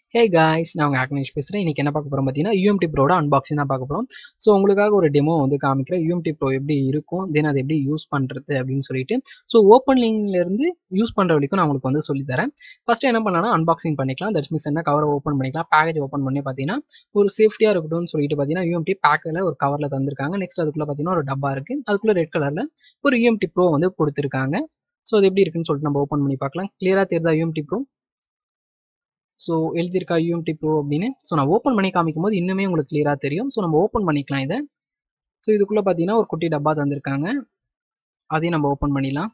hey guys நான் உங்கள் ஆக்னேஷ் பேசுகிறேன் இன்றைக்கி என்ன பார்க்க போகிறோம் பார்த்தீங்கன்னா யூஎம்டி ப்ரோட அன்பாக்சிங் தான் பார்க்க போகிறோம் ஸோ உங்களுக்காக ஒரு டெமோ வந்து காமிக்கிறேன் யூஎம்டி ப்ரோ எப்படி இருக்கும் தென் அதை எப்படி யூஸ் பண்ணுறது அப்படின்னு சொல்லிட்டு ஸோ ஓப்பனிங்லேருந்து யூஸ் பண்ணுற வரைக்கும் நான் உங்களுக்கு வந்து சொல்லித்தரேன் ஃபஸ்ட்டு என்ன பண்ணலாம்னா அன்பாக்சிங் பண்ணிக்கலாம் தட்ஸ் மீன்ஸ் என்ன கவரை ஓப்பன் பண்ணிக்கலாம் பேக்கேஜ் ஓப்பன் பண்ணி பார்த்தீங்கன்னா ஒரு சேஃப்டியாக இருக்கட்டும்னு சொல்லிட்டு பார்த்தீங்கன்னா யூஎம்டி பேக்கில் ஒரு கவரில் தந்திருக்காங்க நெக்ஸ்ட் அதுக்குள்ளே பார்த்தீங்கன்னா ஒரு டப்பா இருக்குது அதுக்குள்ளே ரெட் கலரில் ஒரு யூஎம்டி ப்ரோ வந்து கொடுத்துருக்காங்க ஸோ அது எப்படி இருக்குன்னு சொல்லிட்டு நம்ம ஓப்பன் பண்ணி பார்க்கலாம் கிளியராக தெரியுதா யூஎம்டி ப்ரோ ஸோ எழுதியிருக்கா யூஎம்டி ப்ரோ அப்படின்னு ஸோ நான் ஓப்பன் பண்ணி காமிக்கும் போது இன்னுமே உங்களுக்கு கிளியராக தெரியும் ஸோ நம்ம ஓப்பன் பண்ணிக்கலாம் இதை ஸோ இதுக்குள்ளே பார்த்தீங்கன்னா ஒரு குட்டி டப்பா தந்திருக்காங்க அதையும் நம்ம ஓப்பன் பண்ணிடலாம்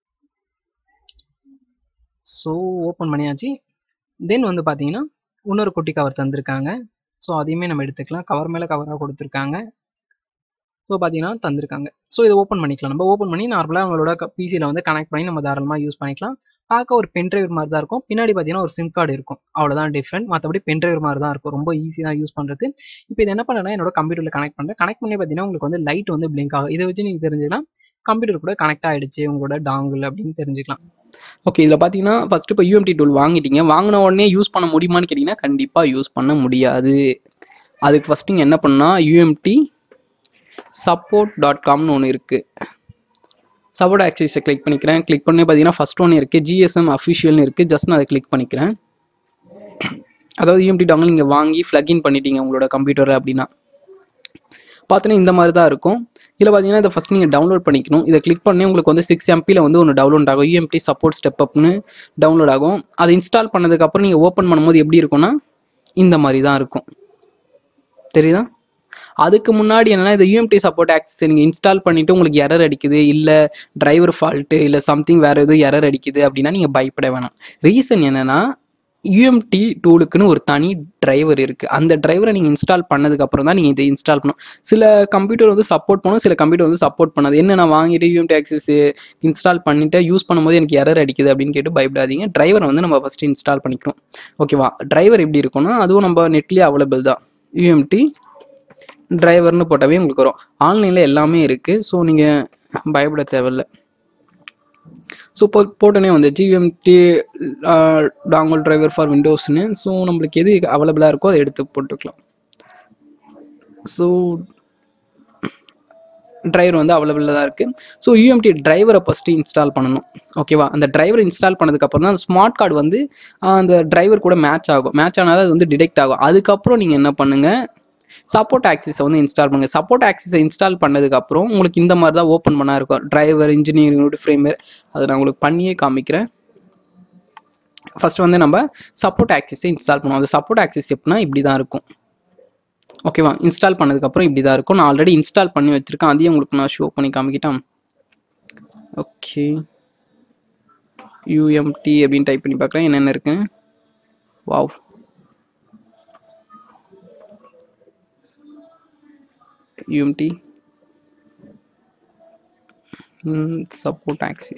ஸோ ஓப்பன் பண்ணியாச்சு தென் வந்து பார்த்தீங்கன்னா இன்னொரு குட்டி கவர் தந்திருக்காங்க ஸோ அதையுமே நம்ம எடுத்துக்கலாம் கவர் மேலே கவராக கொடுத்துருக்காங்க ஸோ பார்த்தீங்கன்னா தந்திருக்காங்க ஸோ இதை ஓப்பன் பண்ணிக்கலாம் நம்ம ஓப்பன் பண்ணி நார்மலாக உங்களோட பிசியில் வந்து கனெக்ட் பண்ணி நம்ம தாராளமாக யூஸ் பண்ணிக்கலாம் பார்க்க ஒரு பென் டிரைவர் மாதிரி தான் இருக்கும் பின்னாடி பார்த்தீங்கன்னா ஒரு சிம் கார்டு இருக்கும் அவ்வளோதான் டிஃப்ரெண்ட் மற்றபடி பென் டிரைவர் மாதிரி தான் இருக்கும் ரொம்ப ஈஸி தான் யூஸ் பண்ணுறது இப்போ இது என்ன பண்ணேன்னா என்னோட கம்ப்யூட்டரில் கனெக்ட் பண்ணுறேன் கனெக்ட் பண்ணி பார்த்தீங்கன்னா உங்களுக்கு வந்து லைட் வந்து பிளிங்க் ஆகும் இதை வச்சு நீங்கள் தெரிஞ்சுக்கலாம் கம்ப்யூட்டர் கூட கனெக்ட் ஆகிடுச்சு உங்களோட டாங்கிள் அப்படின்னு தெரிஞ்சுக்கலாம் ஓகே இதில் பார்த்தீங்கன்னா ஃபஸ்ட்டு இப்போ யூஎம்டி டூல் வாங்கிட்டீங்க வாங்கின உடனே யூஸ் பண்ண முடியுமான்னு கேட்டிங்கன்னா கண்டிப்பாக யூஸ் பண்ண முடியாது அதுக்கு ஃபஸ்ட்டு நீங்கள் என்ன பண்ணால் யூஎம்டி சப்போர்ட் டாட் காம்னு ஒன்று இருக்குது சப்போர்ட் ஆக்சிஸை கிளிக் பண்ணிக்கிறேன் கிளிக் பண்ணி பார்த்தீங்கன்னா ஃபஸ்ட் ஒன்று இருக்குது ஜிஎஸ்எம் அஃபிஷியல்னு இருக்குது ஜஸ்ட் நான் அதை கிளிக் பண்ணிக்கிறேன் அதாவது யூஎம்டி டாங்கில் நீங்கள் வாங்கி ஃப்ளக்இன் பண்ணிட்டீங்க உங்களோட கம்ப்யூட்டரில் அப்படின்னா பார்த்தீங்கன்னா இந்த மாதிரி தான் இருக்கும் இதில் பார்த்தீங்கன்னா இதை ஃபஸ்ட் நீங்கள் டவுன்லோட் பண்ணிக்கணும் இதை கிளிக் பண்ணி உங்களுக்கு வந்து சிக்ஸ் எம்பியில் வந்து ஒன்று டவுன்லோட் ஆகும் யூஎம்டி சப்போர்ட் ஸ்டெப் அப்னு டவுன்லோட் ஆகும் அதை இன்ஸ்டால் பண்ணதுக்கப்புறம் நீங்கள் ஓப்பன் பண்ணும்போது எப்படி இருக்கும்னா இந்த மாதிரி தான் இருக்கும் தெரியுதா அதுக்கு முன்னாடி என்னன்னா இந்த யூஎம்டி சப்போர்ட் ஆக்சஸ் நீங்கள் இன்ஸ்டால் பண்ணிவிட்டு உங்களுக்கு எரர் அடிக்குது இல்லை டிரைவர் ஃபால்ட்டு இல்லை சம்திங் வேறு எதுவும் எரர் அடிக்குது அப்படின்னா நீங்கள் பயப்பட வேணாம் ரீசன் என்னென்னா யூஎம்டி டூலுக்குன்னு ஒரு தனி டிரைவர் இருக்குது அந்த டிரைவரை நீங்கள் இன்ஸ்டால் பண்ணதுக்கப்புறம் தான் நீங்கள் இதை இன்ஸ்டால் பண்ணணும் சில கம்ப்யூட்டர் வந்து சப்போர்ட் பண்ணும் சில கம்ப்யூட்டர் வந்து சப்போர்ட் பண்ணாது என்ன நான் வாங்கிட்டு யூஎம்டி ஆக்சஸ் இன்ஸ்டால் பண்ணிவிட்டு யூஸ் பண்ணும்போது எனக்கு எரர் அடிக்குது அப்படின்னு கேட்டு பயப்படாதீங்க டிரைவரை வந்து நம்ம ஃபஸ்ட்டு இன்ஸ்டால் பண்ணிக்கணும் ஓகேவா டிரைவர் எப்படி இருக்கும்னா அதுவும் நம்ம நெட்லேயே அவைலபிள் தான் யூஎம்டி டிரைவர்னு போட்டாவே உங்களுக்கு வரும் ஆன்லைனில் எல்லாமே இருக்குது ஸோ நீங்கள் பயப்பட தேவையில்லை ஸோ போ போட்டோன்னே வந்து ஜிஎம்டி டாங்கல் டிரைவர் ஃபார் விண்டோஸ்னு ஸோ நம்மளுக்கு எது அவைலபிளாக இருக்கோ அதை எடுத்து போட்டுக்கலாம் ஸோ டிரைவர் வந்து அவைலபிளாக தான் இருக்குது ஸோ யூஎம்டி டிரைவரை ஃபஸ்ட்டு இன்ஸ்டால் பண்ணணும் ஓகேவா அந்த டிரைவர் இன்ஸ்டால் பண்ணதுக்கப்புறம் தான் ஸ்மார்ட் கார்டு வந்து அந்த டிரைவர் கூட மேட்ச் ஆகும் மேட்ச் ஆனால் அது வந்து டிடெக்ட் ஆகும் அதுக்கப்புறம் நீங்கள் என்ன பண்ணுங்கள் சப்போர்ட் ஆக்சிஸை வந்து இன்ஸ்டால் பண்ணுங்கள் சப்போர்ட் ஆக்சிஸை இன்ஸ்டால் பண்ணதுக்கப்புறம் உங்களுக்கு இந்த மாதிரி தான் ஓப்பன் பண்ணா இருக்கும் டிரைவர் இன்ஜினியரிங் ஃப்ரேம்வேர் அதை நான் உங்களுக்கு பண்ணியே காமிக்கிறேன் ஃபர்ஸ்ட் வந்து நம்ம சப்போர்ட் ஆக்சிஸை இன்ஸ்டால் பண்ணுவோம் அந்த சப்போர்ட் ஆக்சிஸ் எப்படின்னா இப்படி தான் இருக்கும் ஓகேவா இன்ஸ்டால் பண்ணதுக்கப்புறம் இப்படி தான் இருக்கும் நான் ஆல்ரெடி இன்ஸ்டால் பண்ணி வச்சுருக்கேன் அதையும் உங்களுக்கு நான் ஷோ பண்ணி காமிக்கிட்டேன் ஓகே யூஎம்டி அப்படின்னு டைப் பண்ணி பார்க்குறேன் என்னென்ன இருக்கு wow UMT mm, support axis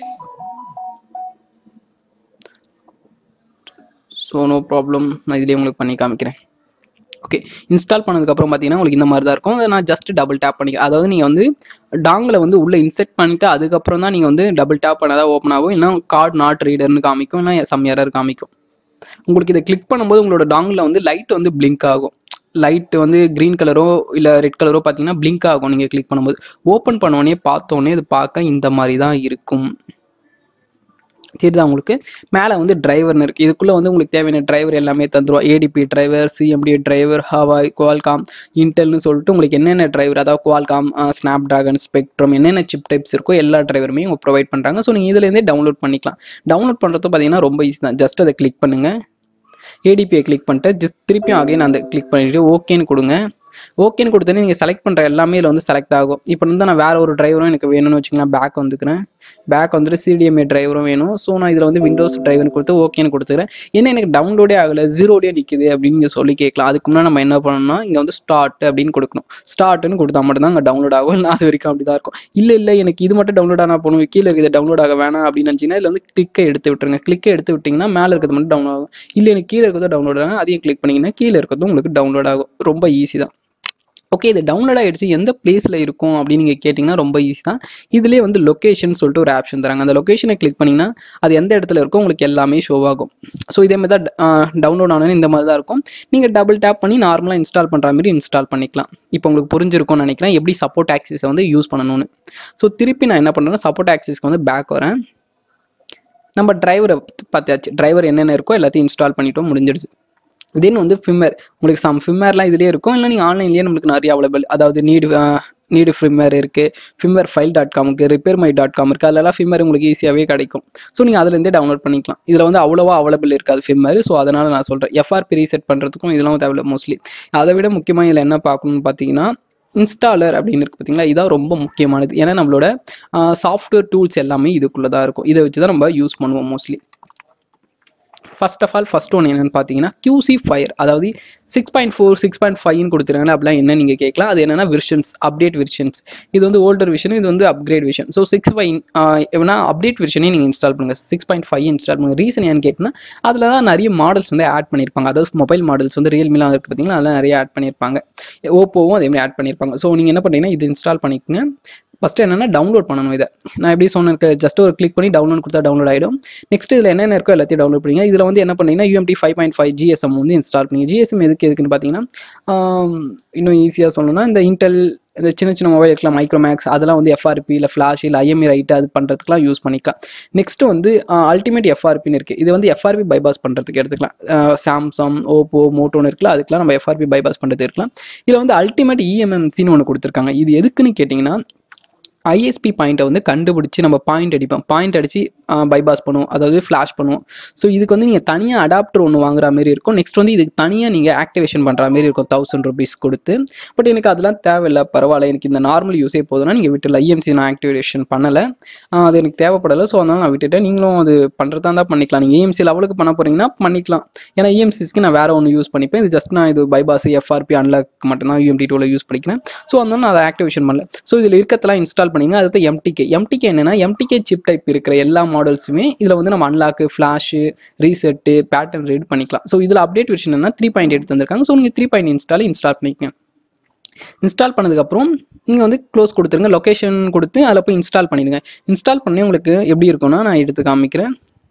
so no problem நான் இதிலே உங்களுக்கு பண்ணி காமிக்கிறேன் ஓகே இன்ஸ்டால் பண்ணதுக்கப்புறம் பார்த்தீங்கன்னா உங்களுக்கு இந்த மாதிரி தான் இருக்கும் அதை நான் ஜஸ்ட் டபுள் டேப் பண்ணிக்கிறேன் அதாவது நீங்கள் வந்து டாங்கில் வந்து உள்ளே இன்செர்ட் பண்ணிவிட்டு அதுக்கப்புறம் தான் நீங்கள் வந்து டபுள் டேப் பண்ணாதான் ஓப்பன் ஆகும் இல்லைனா கார்டு நாட் ரீடர்னு காமிக்கும் இல்லை சம் எரர் காமிக்கும் உங்களுக்கு இதை கிளிக் பண்ணும்போது உங்களோட டாங்கில் வந்து லைட் வந்து பிளிங்க் ஆகும் லைட் வந்து க்ரீன் கலரோ இல்லை ரெட் கலரோ பார்த்தீங்கன்னா பிளிங்க் ஆகும் நீங்கள் கிளிக் பண்ணும்போது ஓப்பன் பண்ணோடனே பார்த்தோன்னே இது பார்க்க இந்த மாதிரி தான் இருக்கும் தெரியுதா உங்களுக்கு மேலே வந்து டிரைவர்னு இருக்குது இதுக்குள்ளே வந்து உங்களுக்கு தேவையான டிரைவர் எல்லாமே தந்துடும் ADB driver CMT driver Huawei Qualcomm இன்டெல்னு சொல்லிட்டு உங்களுக்கு என்னென்ன டிரைவர் அதாவது குவால்காம் ஸ்னாப் ட்ராகன் ஸ்பெக்ட்ரம் என்னென்ன சிப் டைப்ஸ் இருக்கோ எல்லா டிரைவருமே அவங்க ப்ரொவைட் பண்ணுறாங்க ஸோ நீங்கள் இதுலேருந்தே டவுன்லோட் பண்ணிக்கலாம் டவுன்லோட் பண்ணுறது பார்த்தீங்கன்னா ரொம்ப ஈஸி தான் ஜஸ்ட் அதை கிளிக் பண்ணுங்கள் ஏடிபியை கிளிக் பண்ணிட்டு ஜஸ்ட் திருப்பியும் அகைன் அந்த கிளிக் பண்ணிவிட்டு ஓகேன்னு கொடுங்க ஓகேன்னு கொடுத்தோன்னே நீங்கள் செலக்ட் பண்ணுற எல்லாமே இதில் வந்து செலக்ட் ஆகும் இப்போ வந்து நான் வேறு ஒரு டிரைவரும் எனக்கு வேணும்னு வச்சுக்கலாம் பேக் வந்துக்கிறேன் பேக் வந்துட்டு சிடிஎம்ஏ டிரைவரும் வேணும் ஸோ நான் இதில் வந்து விண்டோஸ் டிரைவர்னு கொடுத்து ஓகேன்னு கொடுத்துக்கிறேன் என்ன எனக்கு டவுன்லோடே ஆகலை ஜீரோடே நிற்குது அப்படின்னு நீங்கள் சொல்லி கேட்கலாம் அதுக்கு முன்னாடி நம்ம என்ன பண்ணணும்னா இங்கே வந்து ஸ்டார்ட் அப்படின்னு கொடுக்கணும் ஸ்டார்ட்னு கொடுத்தா மட்டும் தான் அங்கே டவுன்லோட் ஆகும் இல்லை அது வரைக்கும் அப்படி தான் இருக்கும் இல்லை இல்லை எனக்கு இது மட்டும் டவுன்லோட் ஆனால் போகணும் கீழே இருக்கிறது டவுன்லோட் ஆக வேணாம் அப்படின்னு நினச்சிங்கன்னா இதில் வந்து கிளிக்கை எடுத்து விட்டுருங்க கிளிக்கை எடுத்து விட்டிங்கன்னா மேலே இருக்கிறது மட்டும் டவுன்லோட் ஆகும் இல்லை எனக்கு கீழே இருக்கிறதோ டவுன்லோட் ஆகும் அதையும் கிளிக் பண்ணிங்கன்னா கீழே இருக்கிறதும் உங்களுக்கு டவுன்லோட் ஆகும் ரொம்ப ஈஸி தான் ஓகே இது டவுன்லோட் ஆகிடுச்சு எந்த பிளேஸில் இருக்கும் அப்படின்னு நீங்கள் கேட்டிங்கன்னா ரொம்ப ஈஸி தான் இதுலேயே வந்து லொக்கேஷன் சொல்லிட்டு ஒரு ஆப்ஷன் தராங்க அந்த லொக்கேஷனை கிளிக் பண்ணிங்கன்னா அது எந்த இடத்துல இருக்கோ உங்களுக்கு எல்லாமே ஷோ ஆகும் ஸோ இதே மாதிரி தான் டவுன்லோட் ஆனது இந்த மாதிரி தான் இருக்கும் நீங்கள் டபுள் டேப் பண்ணி நார்மலாக இன்ஸ்டால் பண்ணுற மாதிரி இன்ஸ்டால் பண்ணிக்கலாம் இப்போ உங்களுக்கு புரிஞ்சிருக்கும்னு நினைக்கிறேன் எப்படி சப்போர்ட் ஆக்சிஸை வந்து யூஸ் பண்ணணும்னு ஸோ திருப்பி நான் என்ன பண்ணுறேன்னா சப்போர்ட் ஆக்சிஸ்க்கு வந்து பேக் வரேன் நம்ம டிரைவரை பார்த்தாச்சு டிரைவர் என்னென்ன இருக்கோ எல்லாத்தையும் இன்ஸ்டால் பண்ணிட்டோம் முடிஞ்சிடுச்சு தென் வந்து ஃபிம்மர் உங்களுக்கு சம் ஃபிம்மர்லாம் இதுலேயே இருக்கும் இல்லை நீங்கள் ஆன்லைன்லேயே நம்மளுக்கு நிறைய அவைலபிள் அதாவது நீடு நீடு ஃபிம்மர் இருக்குது ஃபிம்மர் ஃபைல் டாட் காமுக்கு ரிப்பேர் மை டாட் காம் இருக்குது அதெல்லாம் ஃபிம்மர் உங்களுக்கு ஈஸியாகவே கிடைக்கும் ஸோ நீங்கள் அதுலேருந்தே டவுன்லோட் பண்ணிக்கலாம் இதில் வந்து அவ்வளோவா அவைலபிள் இருக்காது ஃபிம்மர் ஸோ அதனால் நான் சொல்கிறேன் எஃப்ஆர்பி ரீசெட் பண்ணுறதுக்கும் இதெல்லாம் தேவையில்ல மோஸ்ட்லி அதை விட முக்கியமாக இதில் என்ன பார்க்கணும்னு பார்த்தீங்கன்னா இன்ஸ்டாலர் அப்படின்னு இருக்குது பார்த்தீங்களா இதான் ரொம்ப முக்கியமானது ஏன்னா நம்மளோட சாஃப்ட்வேர் டூல்ஸ் எல்லாமே இதுக்குள்ளே தான் இருக்கும் இதை வச்சு தான் நம்ம யூஸ் பண்ணுவோம் mostly first of all first one என்னென்னு பார்த்தீங்கன்னா QC ஃபயர் அதாவது six point four six point ஃபைவ்னு கொடுத்துருக்காங்க அப்படிலாம் என்ன நீங்கள் கேட்கலாம் அது என்னென்னா விர்ஷன்ஸ் அப்டேட் விர்ஷன்ஸ் இது வந்து ஓல்டர் விஷன் இது வந்து upgrade version so six five எவனா அப்டேட் விஷனே நீங்கள் இன்ஸ்டால் பண்ணுங்கள் சிக்ஸ் பாயிண்ட் ஃபைவ் இன்ஸ்டால் பண்ணுங்கள் ரீசன் ஏன்னு கேட்டிங்கன்னா அதில் தான் நிறைய மாடல்ஸ் வந்து ஆட் பண்ணியிருப்பாங்க அதாவது மொபைல் மாடல்ஸ் வந்து ரியல்மிலாம் இருக்குது பார்த்தீங்களா அதெல்லாம் நிறைய ஆட் பண்ணியிருப்பாங்க ஓப்போவும் அதே மாதிரி ஆட் பண்ணியிருப்பாங்க ஸோ நீங்கள் என்ன பண்ணுறீங்கன்னா இது இன்ஸ்டால் பண்ணிக்கோங்க ஃபஸ்ட்டு என்னென்னா டவுன்லோட் பண்ணணும் இதை நான் எப்படி சொன்னேன் ஜஸ்ட் ஒரு கிளிக் பண்ணி டவுன்லோட் கொடுத்தா டவுன்லோட் ஆகிடும் நெக்ஸ்ட் இதில் என்னென்ன இருக்கோ எல்லாத்தையும் டவுன்லோட் பண்ணிங்க இதில் வந்து என்ன பண்ணீங்கன்னா UMT five point five GSM வந்து இன்ஸ்டால் பண்ணி ஜிஎஸ்எம் எதுக்கு எதுக்குன்னு பார்த்தீங்கன்னா ஆம், இன்னும் ஈஸியாக சொல்லணும்னா இந்த இன்டெல் இந்த சின்ன சின்ன மொபைல் இருக்கலாம் மைக்ரோமேக்ஸ் அதெல்லாம் வந்து எஃப்ஆர்பி இல்லை ஃப்ளாஷ் இல்லை ஐஎம்ஐ ரைட்டு அது பண்ணுறதுக்குலாம் யூஸ் பண்ணிக்கலாம் நெக்ஸ்ட் வந்து அல்டிமேட் எஃப்ஆர்பின்னு இருக்குது இது வந்து எஃப்ஆர்பி பைபாஸ் பண்ணுறதுக்கு எடுத்துக்கலாம் சாம்சங் ஓப்போ மோட்டோன்னு இருக்குல்ல அதுக்கெலாம் நம்ம எஃப்ஆர்பி பைபாஸ் பண்ணுறது இருக்கலாம் இதில் வந்து அல்டிமேட் இஎம்எம்சின்னு ஒன்று கொடுத்துருக்காங்க இது எதுக்குன்னு கேட்டிங்கன்னா ஐஎஸ்பி பாயிண்ட்டை வந்து கண்டுபிடிச்சி நம்ம பாயிண்ட் அடிப்போம் பாயிண்ட் அடித்து பைபாஸ் பண்ணுவோம் அதாவது ஃப்ளாஷ் பண்ணுவோம் ஸோ இதுக்கு வந்து நீங்கள் தனியாக அடாப்டர் ஒன்று வாங்குற மாதிரி இருக்கும் நெக்ஸ்ட் வந்து இதுக்கு தனியாக நீங்கள் ஆக்டிவேஷன் பண்ணுற மாதிரி இருக்கும் தௌசண்ட் ருபீஸ் கொடுத்து பட் எனக்கு அதெல்லாம் தேவையில்லை பரவாயில்ல எனக்கு இந்த நார்மல் யூஸே போதும்னா நீங்கள் விட்டுல ஐஎம்சி நான் ஆக்டிவேஷன் பண்ணலை அது எனக்கு தேவைப்படலை ஸோ அதனால் நான் விட்டுட்டேன் நீங்களும் அது பண்ணுறதா இருந்தால் பண்ணிக்கலாம் நீங்கள் ஏஎம்சி லெவலுக்கு பண்ண போகிறீங்கன்னா பண்ணிக்கலாம் ஏன்னா இஎம்சிஸ்க்கு நான் வேறு ஒன்று யூஸ் பண்ணிப்பேன் இது ஜஸ்ட் நான் இது பைபாஸ் எஃப்ஆர்பி அன்லாக் மட்டும்தான் யூஎம்டி டூவில் யூஸ் பண்ணிக்கிறேன் ஸோ அதனால நான் அதை ஆக்டிவேஷன் பண்ணல ஸோ இதில் இருக்கத்தெல்லாம் இன்ஸ்டால் பண்ணிங்க அடுத்து எம்டிகே எம்டிகே என்னன்னா எம்டிகே சிப் டைப் இருக்கிற எல்லா மாடல்ஸுமே இதில் வந்து நம்ம unlock flash reset pattern read பண்ணிக்கலாம் ஸோ இதில் அப்டேட் விஷயம் என்ன த்ரீ பாயிண்ட் எடுத்து வந்திருக்காங்க ஸோ நீங்கள் த்ரீ பாயிண்ட் இன்ஸ்டால் இன்ஸ்டால் பண்ணிக்கங்க இன்ஸ்டால் பண்ணதுக்கப்புறம் நீங்கள் வந்து க்ளோஸ் கொடுத்துருங்க லொக்கேஷன் கொடுத்து அதில் போய் இன்ஸ்டால் பண்ணிடுங்க இன்ஸ்டால் பண்ணி உங்களுக்கு எப்படி இருக்கும்னா நான் எடுத்து காமிக்கிறேன்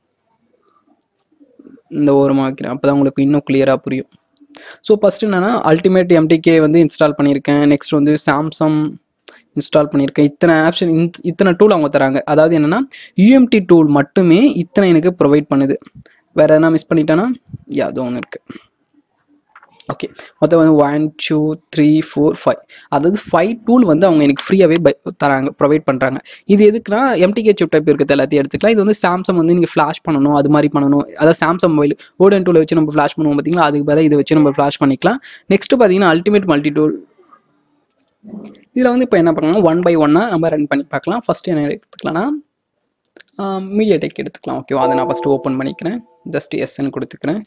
இந்த ஓரமாக வைக்கிறேன் அப்போ தான் உங்களுக்கு இன்னும் கிளியராக புரியும் ஸோ ஃபஸ்ட்டு என்னன்னா அல்டிமேட் எம்டிகே வந்து இன்ஸ்டால் பண்ணியிருக்கேன் நெக்ஸ்ட் வந்து சாம்சங் இன்ஸ்டால் பண்ணியிருக்கேன் இத்தனை ஆப்ஷன் இத்தனை டூல் அவங்க தராங்க அதாவது என்னன்னா யூஎம்டி டூல் மட்டுமே இத்தனை எனக்கு ப்ரொவைட் பண்ணுது வேற எதனா மிஸ் பண்ணிட்டேன்னா யா அது ஒன்று இருக்கு ஓகே மொத்தம் வந்து one two three four five அதாவது ஃபைவ் டூல் வந்து அவங்க எனக்கு ஃப்ரீயாகவே பை தராங்க ப்ரொவைட் பண்ணுறாங்க இது எதுக்குன்னா எம்டிகே சிப் டைப் இருக்கிறது எல்லாத்தையும் எடுத்துக்கலாம் இது வந்து சாம்சங் வந்து நீங்கள் ஃப்ளாஷ் பண்ணணும் அது மாதிரி பண்ணணும் அதாவது சாம்சங் மொபைல் ஓடன் டூலை வச்சு நம்ம ஃப்ளாஷ் பண்ணுவோம் பார்த்தீங்களா அதுக்கு பதிலாக இதை வச்சு நம்ம ஃப்ளாஷ் பண்ணிக்கலாம் நெக்ஸ்ட் பார்த்தீங்கன்னா அல்டிமேட் மல்டி டூல் இதில் வந்து இப்போ என்ன பண்ணலாம் ஒன் பை ஒன்னாக நம்ம ரன் பண்ணி பார்க்கலாம் ஃபஸ்ட்டு என்ன எடுத்துக்கலாம்னா மீடியா டெக் எடுத்துக்கலாம் ஓகேவா அதை நான் ஃபஸ்ட்டு ஓப்பன் பண்ணிக்கிறேன் ஜஸ்ட் எஸ்ன்னு கொடுத்துக்கிறேன்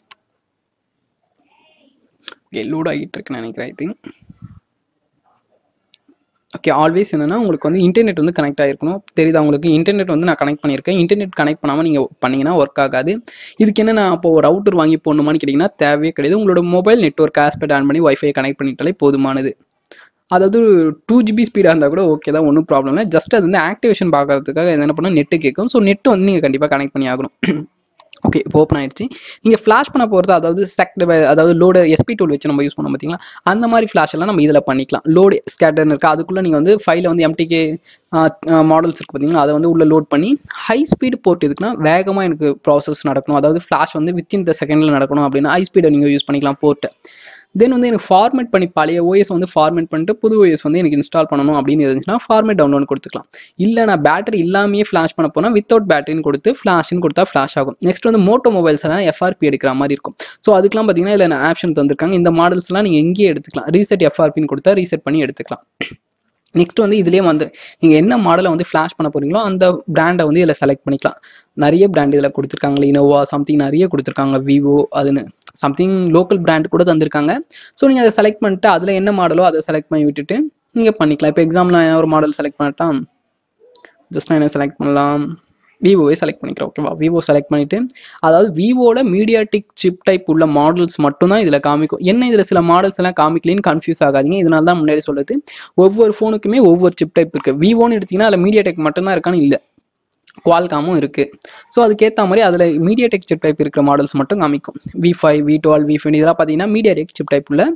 ஓகே லோட் ஆகிட்டு இருக்குன்னு நினைக்கிறேன் ஐ திங்க் ஓகே ஆல்வேஸ் என்னன்னா உங்களுக்கு வந்து இன்டர்நெட் வந்து கனெக்ட் ஆகிருக்கணும் தெரியுதா உங்களுக்கு இன்டர்நெட் வந்து நான் கனெக்ட் பண்ணியிருக்கேன் இன்டர்நெட் கனெக்ட் பண்ணாமல் நீங்கள் பண்ணீங்கன்னா ஒர்க் ஆகாது இதுக்கு என்ன நான் இப்போ ரவுட்டர் வாங்கி போடணுமான்னு கேட்டிங்கன்னா தேவையே கிடையாது உங்களோட மொபைல் நெட்ஒர்க் ஆஸ்பெட் ஆன் பண்ணி ஒய்ஃபை கனெக்ட் பண்ணிட்டாலே போதுமானது அதாவது டூ ஜிபி ஸ்பீடாக இருந்தால் கூட ஓகே தான் ஒன்றும் ப்ராப்ளம் இல்லை ஜஸ்ட் அது வந்து ஆக்டிவேஷன் பார்க்கறதுக்காக என்ன பண்ணால் நெட்டு கேட்கும் ஸோ நெட்டு வந்து நீங்கள் கண்டிப்பாக கனெக்ட் பண்ணி ஆகணும் ஓகே இப்போ ஓப்பன் ஆயிடுச்சு நீங்கள் ஃப்ளாஷ் பண்ண போகிறது அதாவது செக்ட் அதாவது லோடு எஸ்பி டூல் வச்சு நம்ம யூஸ் பண்ணோம் பார்த்தீங்களா அந்த மாதிரி ஃப்ளாஷ் எல்லாம் நம்ம இதில் பண்ணிக்கலாம் லோடு ஸ்கேட்டர்னு இருக்குது அதுக்குள்ளே நீங்கள் வந்து ஃபைலில் வந்து எம்டிகே மாடல்ஸ் இருக்குது பார்த்தீங்களா அதை வந்து உள்ளே லோட் பண்ணி ஹை ஸ்பீடு போர்ட் இதுக்குன்னா வேகமாக எனக்கு ப்ராசஸ் நடக்கணும் அதாவது ஃப்ளாஷ் வந்து வித்தின் த செகண்டில் நடக்கணும் அப்படின்னா ஹை ஸ்பீடை நீங்கள் யூஸ் பண்ணிக்கலாம் போர்ட்டை தென் வந்து எனக்கு ஃபார்மேட் பண்ணி பழைய ஓஎஸ் வந்து ஃபார்மேட் பண்ணிட்டு புது ஓஎஸ் வந்து எனக்கு இன்ஸ்டால் பண்ணணும் அப்படின்னு இருந்துச்சுன்னா ஃபார்மேட் டவுன்லோட் கொடுத்துக்கலாம் இல்லை நான் பேட்டரி இல்லாமையே ஃப்ளாஷ் பண்ண போனால் வித்தவுட் பேட்டரின்னு கொடுத்து ஃப்ளாஷ்னு கொடுத்தா ஃப்ளாஷ் ஆகும் நெக்ஸ்ட் வந்து மோட்டோ மொபைல்ஸ் எல்லாம் எஃப்ஆர்பி எடுக்கிற மாதிரி இருக்கும் ஸோ அதுக்கெலாம் பார்த்தீங்கன்னா இதில் ஆப்ஷன் தந்திருக்காங்க இந்த மாடல்ஸ்லாம் நீங்கள் எங்கேயே எடுத்துக்கலாம் ரீசெட் எஃப்ஆர்பின்னு கொடுத்தா ரீசெட் பண்ணி எடுத்துக்கலாம் நெக்ஸ்ட் வந்து இதுலேயே வந்து நீங்கள் என்ன மாடலை வந்து ஃப்ளாஷ் பண்ண போறீங்களோ அந்த பிராண்டை வந்து இதில் செலக்ட் பண்ணிக்கலாம் நிறைய பிராண்ட் இதில் கொடுத்துருக்காங்க இனோவா சம்திங் நிறைய கொடுத்துருக்காங்க விவோ அதுன்னு சம்திங் லோக்கல் பிராண்ட் கூட தந்திருக்காங்க ஸோ நீங்கள் அதை செலக்ட் பண்ணிட்டு அதில் என்ன மாடலோ அதை செலக்ட் பண்ணி விட்டுட்டு நீங்கள் பண்ணிக்கலாம் இப்போ எக்ஸாம்பிள் நான் ஒரு மாடல் செலக்ட் பண்ணட்டா ஜஸ்ட் நான் என்ன செலக்ட் பண்ணலாம் விவோவை செலக்ட் பண்ணிக்கிறேன் ஓகேவா விவோ செலக்ட் பண்ணிவிட்டு அதாவது விவோட மீடியாடிக் சிப் டைப் உள்ள மாடல்ஸ் மட்டும்தான் இதில் காமிக்கும் என்ன இதில் சில மாடல்ஸ் எல்லாம் காமிக்கலன்னு கன்ஃபியூஸ் ஆகாதீங்க இதனால தான் முன்னாடி சொல்லுது ஒவ்வொரு ஃபோனுக்குமே ஒவ்வொரு சிப் டைப் இருக்குது விவோன்னு எடுத்திங்கன்னா அதில் மீடியாடெக் மட்டும்தான் இருக்கான்னு இல்லை குவால்காமும் இருக்குது ஸோ அதுக்கேற்ற மாதிரி அதில் மீடியாடெக் சிப் டைப் இருக்கிற மாடல்ஸ் மட்டும் காமிக்கும் V five V twelve V fifteen இதெல்லாம் பார்த்தீங்கன்னா மீடியாடெக் சிப் டைப் உள்ள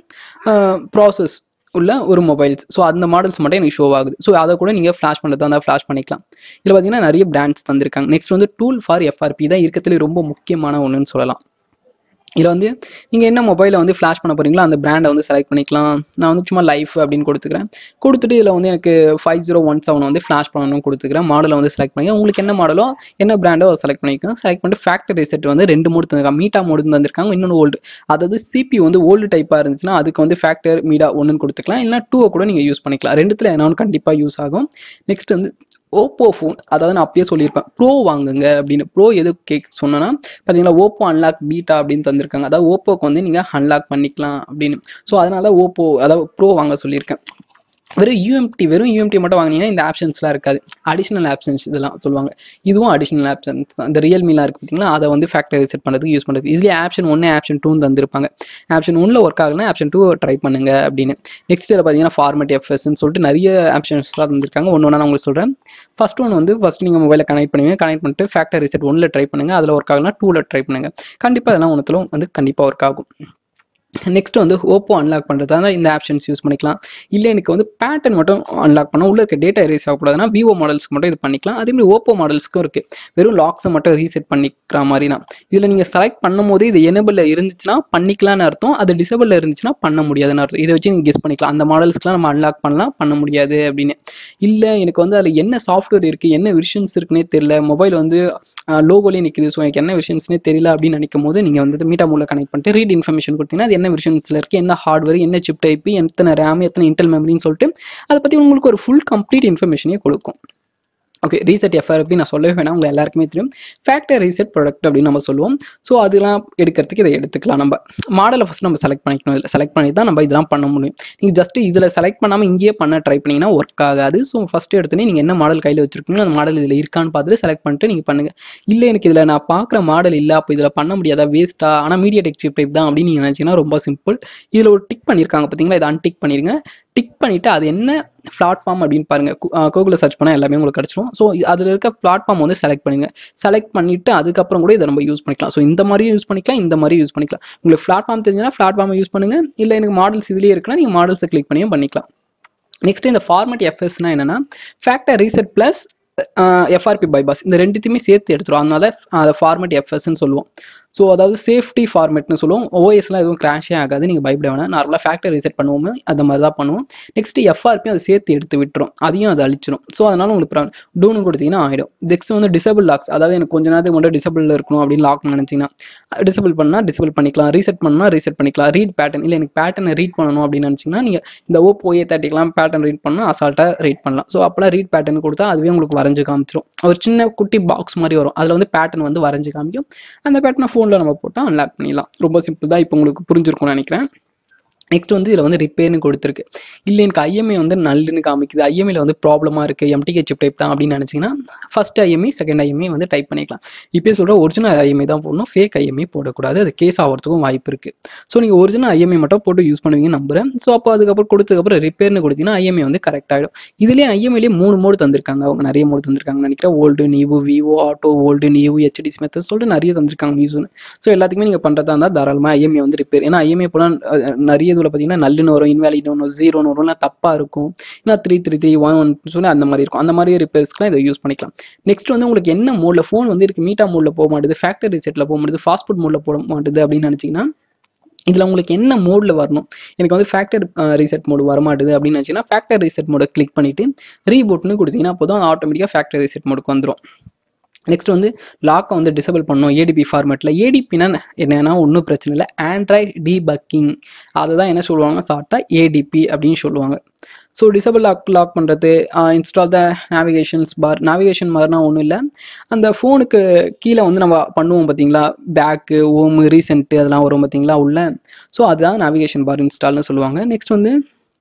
ப்ராசஸ் உள்ள ஒரு மொபைல்ஸ் ஸோ அந்த மாடல்ஸ் மட்டும் எனக்கு ஷோ ஆகுது ஸோ அதை கூட நீங்கள் ஃப்ளாஷ் பண்ணுறதா இருந்தால் ஃப்ளாஷ் பண்ணிக்கலாம் இதில் பார்த்தீங்கன்னா நிறைய பிராண்ட்ஸ் தந்திருக்காங்க நெக்ஸ்ட் வந்து டூல் ஃபார் எஃப்ஆர்பி தான் இருக்கிறதுல ரொம்ப முக்கியமான ஒன்றுன்னு சொல்லலாம் இதில் வந்து நீங்கள் என்ன மொபைலை வந்து ஃப்ளாஷ் பண்ண போகிறீங்களோ அந்த பிராண்டை வந்து செலக்ட் பண்ணிக்கலாம் நான் வந்து சும்மா லைஃப் அப்படின்னு கொடுத்துக்கிறேன் கொடுத்துட்டு இதில் வந்து எனக்கு ஃபைவ் ஜீரோ ஒன் செவன் வந்து ஃப்ளாஷ் பண்ணணும்னு கொடுத்துக்கிறேன் மாடலை வந்து செலக்ட் பண்ணி உங்களுக்கு என்ன மாடலோ என்ன பிராண்டோ செலக்ட் பண்ணிக்கோங்க செலக்ட் பண்ணிட்டு ஃபேக்டரி செட் வந்து ரெண்டு மோடு தந்திருக்காங்க மீட்டா மோடு தந்திருக்காங்க இன்னொன்று ஓல்டு அதாவது சிபி வந்து ஓல்டு டைப்பாக இருந்துச்சுன்னா அதுக்கு வந்து ஃபேக்டர் மீடா ஒன்றுன்னு கொடுத்துக்கலாம் இல்லைனா டூவை கூட நீங்கள் யூஸ் பண்ணிக்கலாம் ரெண்டுத்தில் என்ன ஒன்று கண்டிப்பாக யூஸ் ஆகும் நெக்ஸ்ட் வந்து ஓப்போ ஃபோன் அதாவது நான் அப்பயே சொல்லியிருப்பேன் ப்ரோ வாங்குங்க அப்படின்னு ப்ரோ எது கேக் சொன்னேன்னா பார்த்தீங்களா ஓப்போ அன்லாக் பீட்டா அப்படின்னு தந்திருக்காங்க அதாவது ஓப்போக்கு வந்து நீங்கள் அன்லாக் பண்ணிக்கலாம் அப்படின்னு ஸோ அதனால ஓப்போ அதாவது ப்ரோ வாங்க சொல்லியிருக்கேன் வெறும் யூஎம்டி வெறும் யூஎம்டி மட்டும் வாங்கினீங்கன்னா இந்த ஆப்ஷன்ஸ்லாம் இருக்காது அடிஷனல் ஆப்ஷன்ஸ் இதெல்லாம் சொல்லுவாங்க இதுவும் அடிஷனல் ஆப்ஷன்ஸ் தான் இந்த ரியல்மிலாம் இருக்குது பார்த்தீங்களா அதை வந்து ஃபேக்டரி செட் பண்ணுறதுக்கு யூஸ் பண்ணுறது இதுலேயே ஆப்ஷன் ஒன்று ஆப்ஷன் டூன்னு தந்திருப்பாங்க ஆப்ஷன் ஒன்றில் ஒர்க் ஆகலைன்னா ஆப்ஷன் டூ ட்ரை பண்ணுங்க அப்படின்னு நெக்ஸ்ட் இதில் பார்த்தீங்கன்னா ஃபார்மேட் எஃப்எஸ்ன்னு சொல்லிட்டு நிறைய ஆப்ஷன்ஸ்லாம் தந்திருக்காங்க ஒன்று ஒன்றா நான் உங்களுக்கு சொல்கிறேன் ஃபர்ஸ்ட் ஒன் வந்து ஃபஸ்ட் நீங்கள் மொபைலை கனெக்ட் பண்ணுவீங்க கனெக்ட் பண்ணிட்டு ஃபேக்டரி செட் ஒன்றில் ட்ரை பண்ணுங்கள் அதில் ஒர்க் ஆகலைன்னா டூவில் ட்ரை பண்ணுங்கள் கண்டிப்பாக அதெல்லாம் ஒன்றுத்துல வந்து கண்டிப்பாக ஒர்க் ஆகும் நெக்ஸ்ட் வந்து ஓப்போ அன்லாக் பண்ணுறதா தான் இந்த ஆப்ஷன்ஸ் யூஸ் பண்ணிக்கலாம் இல்லை எனக்கு வந்து பேட்டர்ன் மட்டும் அன்லாக் பண்ண உள்ள இருக்க டேட்டா erase ஆகக்கூடாதுன்னா விவோ மாடல்ஸ்க்கு மட்டும் இது பண்ணிக்கலாம் அதே மாதிரி ஓப்போ மாடல்ஸ்க்கும் இருக்குது வெறும் லாக்ஸை மட்டும் ரீசெட் பண்ணிக்கிற மாதிரினா இதில் நீங்கள் செலக்ட் பண்ணும் போது இது எனபிளில் இருந்துச்சுன்னா பண்ணிக்கலாம்னு அர்த்தம் அது டிசபிளில் இருந்துச்சுன்னா பண்ண முடியாதுன்னு அர்த்தம் இதை வச்சு நீங்கள் கெஸ் பண்ணிக்கலாம் அந்த மாடல்ஸ்க்குலாம் நம்ம அன்லாக் பண்ணலாம் பண்ண முடியாது அப்படின்னு இல்லை எனக்கு வந்து அதில் என்ன சாஃப்ட்வேர் இருக்குது என்ன விஷன்ஸ் இருக்குன்னே தெரியல மொபைல் வந்து லோகோலேயே நிற்குது ஸோ எனக்கு என்ன விஷன்ஸ்னே தெரியல அப்படின்னு நினைக்கும் போது நீங்கள் வந்து மீட்டா மூலம் கனெக்ட் பண்ணிட்டு ரீட் இன்ஃபர்மேஷன் கொடுத்தீங்கன்னா அது என்ன விஷன்ஸில் இருக்குது என்ன ஹார்ட்வேர் என்ன சிப் டைப்பு எத்தனை ரேம் எத்தனை இன்டெல் மெமரின்னு சொல்லிட்டு அதை பற்றி உங்களுக்கு ஒரு ஃபுல் கம்ப்ளீட் இன்ஃபர்மேஷனே கொடுக்கும் ஓகே ரீசெட் எஃப்ஆர்பி நான் சொல்லவே வேணாம் உங்கள் எல்லாருக்குமே தெரியும் ஃபேக்டர் ரீசெட் ப்ராடக்ட் அப்படின்னு நம்ம சொல்லுவோம் ஸோ அதெல்லாம் எடுக்கிறதுக்கு இதை எடுத்துக்கலாம் நம்ம மாடலை ஃபஸ்ட் நம்ம செலக்ட் பண்ணிக்கணும் இதில் செலக்ட் பண்ணி தான் நம்ம இதெல்லாம் பண்ண முடியும் நீங்கள் ஜஸ்ட் இதில் செலக்ட் பண்ணாமல் இங்கேயே பண்ண ட்ரை பண்ணிங்கன்னா ஒர்க் ஆகாது ஸோ ஃபஸ்ட்டு எடுத்தோன்னே நீங்கள் என்ன மாடல் கையில் வச்சிருக்கீங்களோ அந்த மாடல் இதில் இருக்கான்னு பார்த்துட்டு செலக்ட் பண்ணிட்டு நீங்கள் பண்ணுங்கள் இல்லை எனக்கு இதில் நான் பார்க்குற மாடல் இல்லை அப்போ இதில் பண்ண முடியாதா வேஸ்ட்டா ஆனால் மீடியா டெக் சிப் டைப் தான் அப்படின்னு நீங்கள் நினச்சிங்கன்னா ரொம்ப சிம்பிள் இதில் ஒரு டிக் பண்ணியிருக்காங்க பார்த்தீங்களா இதை அன்டிக் பண்ணிடுங்க டிக் பண்ணிவிட்டு அது என்ன பிளாட்ஃபார்ம் அப்படின்னு பாருங்கள் கூகுளில் சர்ச் பண்ணால் எல்லாமே உங்களுக்கு கிடச்சிரும் ஸோ அதில் இருக்க பிளாட்ஃபார்ம் வந்து செலக்ட் பண்ணுங்க செலக்ட் பண்ணிவிட்டு அதுக்கப்புறம் கூட இதை நம்ம யூஸ் பண்ணிக்கலாம் ஸோ இந்த மாதிரியும் யூஸ் பண்ணிக்கலாம் இந்த மாதிரி யூஸ் பண்ணிக்கலாம் உங்களுக்கு பிளாட்ஃபார்ம் தெரிஞ்சுன்னா பிளாட்ஃபார்மை யூஸ் பண்ணுங்கள் இல்லை எனக்கு மாடல்ஸ் இதுலேயே இருக்குன்னா நீங்கள் மாடல்ஸை கிளிக் பண்ணியும் பண்ணிக்கலாம் நெக்ஸ்ட் இந்த ஃபார்மேட் எஃப்எஸ்னா என்னன்னா factory reset plus FRP bypass இந்த ரெண்டுத்தையுமே சேர்த்து எடுத்துரும் அதனால அதை ஃபார்மேட் எஃப்எஸ்ன்னு சொல்லுவோம் ஸோ அதாவது சேஃப்டி ஃபார்மேட்னு சொல்லுவோம் ஓஎஸ்லாம் எதுவும் கிராஷே ஆகாது நீங்கள் பயப்பட வேணாம் நார்மலாக ஃபேக்டர் ரீசெட் பண்ணுவோம் அந்த மாதிரி தான் பண்ணுவோம் நெக்ஸ்ட் எஃப்ஆர்பி அதை சேர்த்து எடுத்து விட்டுரும் அதையும் அதை அழிச்சிடும் ஸோ அதனால உங்களுக்கு ப்ராப்ளம் டூனு கொடுத்தீங்கன்னா ஆகிடும் நெக்ஸ்ட் வந்து டிசபிள் லாக்ஸ் அதாவது எனக்கு கொஞ்ச நேரத்துக்கு மட்டும் டிசபிள் இருக்கணும் அப்படின்னு லாக் நினச்சிங்கன்னா டிசபிள் பண்ணால் டிசபிள் பண்ணிக்கலாம் ரீசெட் பண்ணால் ரீசெட் பண்ணிக்கலாம் ரீட் பேட்டர்ன் இல்லை எனக்கு பேட்டர்னை ரீட் பண்ணணும் அப்படின்னு நினச்சிங்கன்னா நீங்கள் இந்த ஓப்போ ஏ தேர்ட்டிக்கெலாம் பேட்டர்ன் ரீட் பண்ணால் அசால்ட்டாக ரீட் பண்ணலாம் ஸோ அப்போலாம் ரீட் பேட்டர்ன் கொடுத்தா அதுவே உங்களுக்கு வரைஞ்சு காமிச்சிரும் ஒரு சின்ன குட்டி பாக்ஸ் மாதிரி வரும் அதில் வந்து பேட்டர்ன் வந்து வரைஞ்சு காமிக்கும் அந்த பேட்டர்னை ஃபோனில் நம்ம போட்டால் அன்லாக் பண்ணிடலாம் ரொம்ப சிம்பிள் தான் இப்போ உங்களுக்கு புரிஞ்சிருக்கும்னு நினைக்கிறேன் நெக்ஸ்ட் வந்து இதில் வந்து ரிப்பேர்னு கொடுத்துருக்கு இல்லை எனக்கு ஐஎம்ஐ வந்து நல்லுன்னு காமிக்குது ஐஎம்ஐல வந்து ப்ராப்ளமாக இருக்குது எம்டிகே சிப் டைப் தான் அப்படின்னு நினச்சிங்கன்னா ஃபஸ்ட் ஐஎம்ஐ செகண்ட் ஐஎம்ஐ வந்து டைப் பண்ணிக்கலாம் இப்போ சொல்கிற ஒரிஜினல் ஐஎம்ஐ தான் போடணும் ஃபேக் ஐஎம்ஐ போடக்கூடாது அது கேஸ் ஆகிறதுக்கும் வாய்ப்பு இருக்குது ஸோ நீங்கள் ஒரிஜினல் ஐஎம்ஐ மட்டும் போட்டு யூஸ் பண்ணுவீங்க நம்புறேன் ஸோ அப்போ அதுக்கப்புறம் கொடுத்ததுக்கப்புறம் ரிப்பேர்னு கொடுத்தீங்கன்னா ஐஎம்ஐ வந்து கரெக்ட் ஆகிடும் இதுலேயே ஐஎம்ஐலேயே மூணு மோடு தந்திருக்காங்க அவங்க நிறைய மோடு தந்திருக்காங்கன்னு நினைக்கிறேன் old new Vivo auto old new HTC method சொல்லிட்டு நிறைய தந்திருக்காங்க மியூஸ்னு ஸோ எல்லாத்துக்குமே நீங்கள் பண்ணுறதா இருந்தால் தாராளமாக ஐஎம்ஐ வந்து ரிப்பேர் ஏன்னா ஐஎம்ஐ போனால் நிறைய இதில் பார்த்தீங்கன்னா நல்லுன்னு வரும் இன்வேலிட் வரும் ஜீரோன்னு வரும் இல்லை தப்பாக இருக்கும் இல்லை three three three one one சொல்லி அந்த மாதிரி இருக்கும் அந்த மாதிரி ரிப்பேர்ஸ்க்குலாம் இதை யூஸ் பண்ணிக்கலாம் நெக்ஸ்ட் வந்து உங்களுக்கு என்ன மோடில் ஃபோன் வந்து இருக்கு மீட்டா மோடில் போக மாட்டுது ஃபேக்டரி செட்டில் போக மாட்டுது ஃபாஸ்ட் ஃபுட் மோடில் போட மாட்டுது அப்படின்னு நினச்சிங்கன்னா இதில் உங்களுக்கு என்ன மோடில் வரணும் எனக்கு வந்து ஃபேக்டர் ரீசெட் மோடு வரமாட்டுது அப்படின்னு நினச்சிங்கன்னா ஃபேக்டர் ரீசெட் மோடை கிளிக் பண்ணிவிட்டு ரீபோட்னு கொடுத்தீங்கன்னா அப்போ தான் ஆட்டோமேட்டிக்காக ஃபேக்டர் ரீசெட் மோடுக்கு வந்துடும் நெக்ஸ்ட் வந்து லாக்கை வந்து டிசபிள் பண்ணணும் ஏடிபி ஃபார்மேட்டில் ஏடிபினா என்னன்னா ஒன்றும் பிரச்சனை இல்லை ஆண்ட்ராய்ட் டீபக்கிங் அதை தான் என்ன சொல்லுவாங்க ஷார்ட்டாக ஏடிபி அப்படின்னு சொல்லுவாங்க ஸோ டிசபிள் லாக் லாக் பண்ணுறது install the navigations bar navigation மாதிரினா ஒன்றும் இல்லை அந்த ஃபோனுக்கு கீழே வந்து நம்ம பண்ணுவோம் பார்த்தீங்களா பேக்கு ஓமு ரீசெண்ட்டு அதெல்லாம் வரும் பார்த்தீங்களா உள்ள ஸோ அதுதான் நேவிகேஷன் பார் இன்ஸ்டால்னு சொல்லுவாங்க நெக்ஸ்ட் வந்து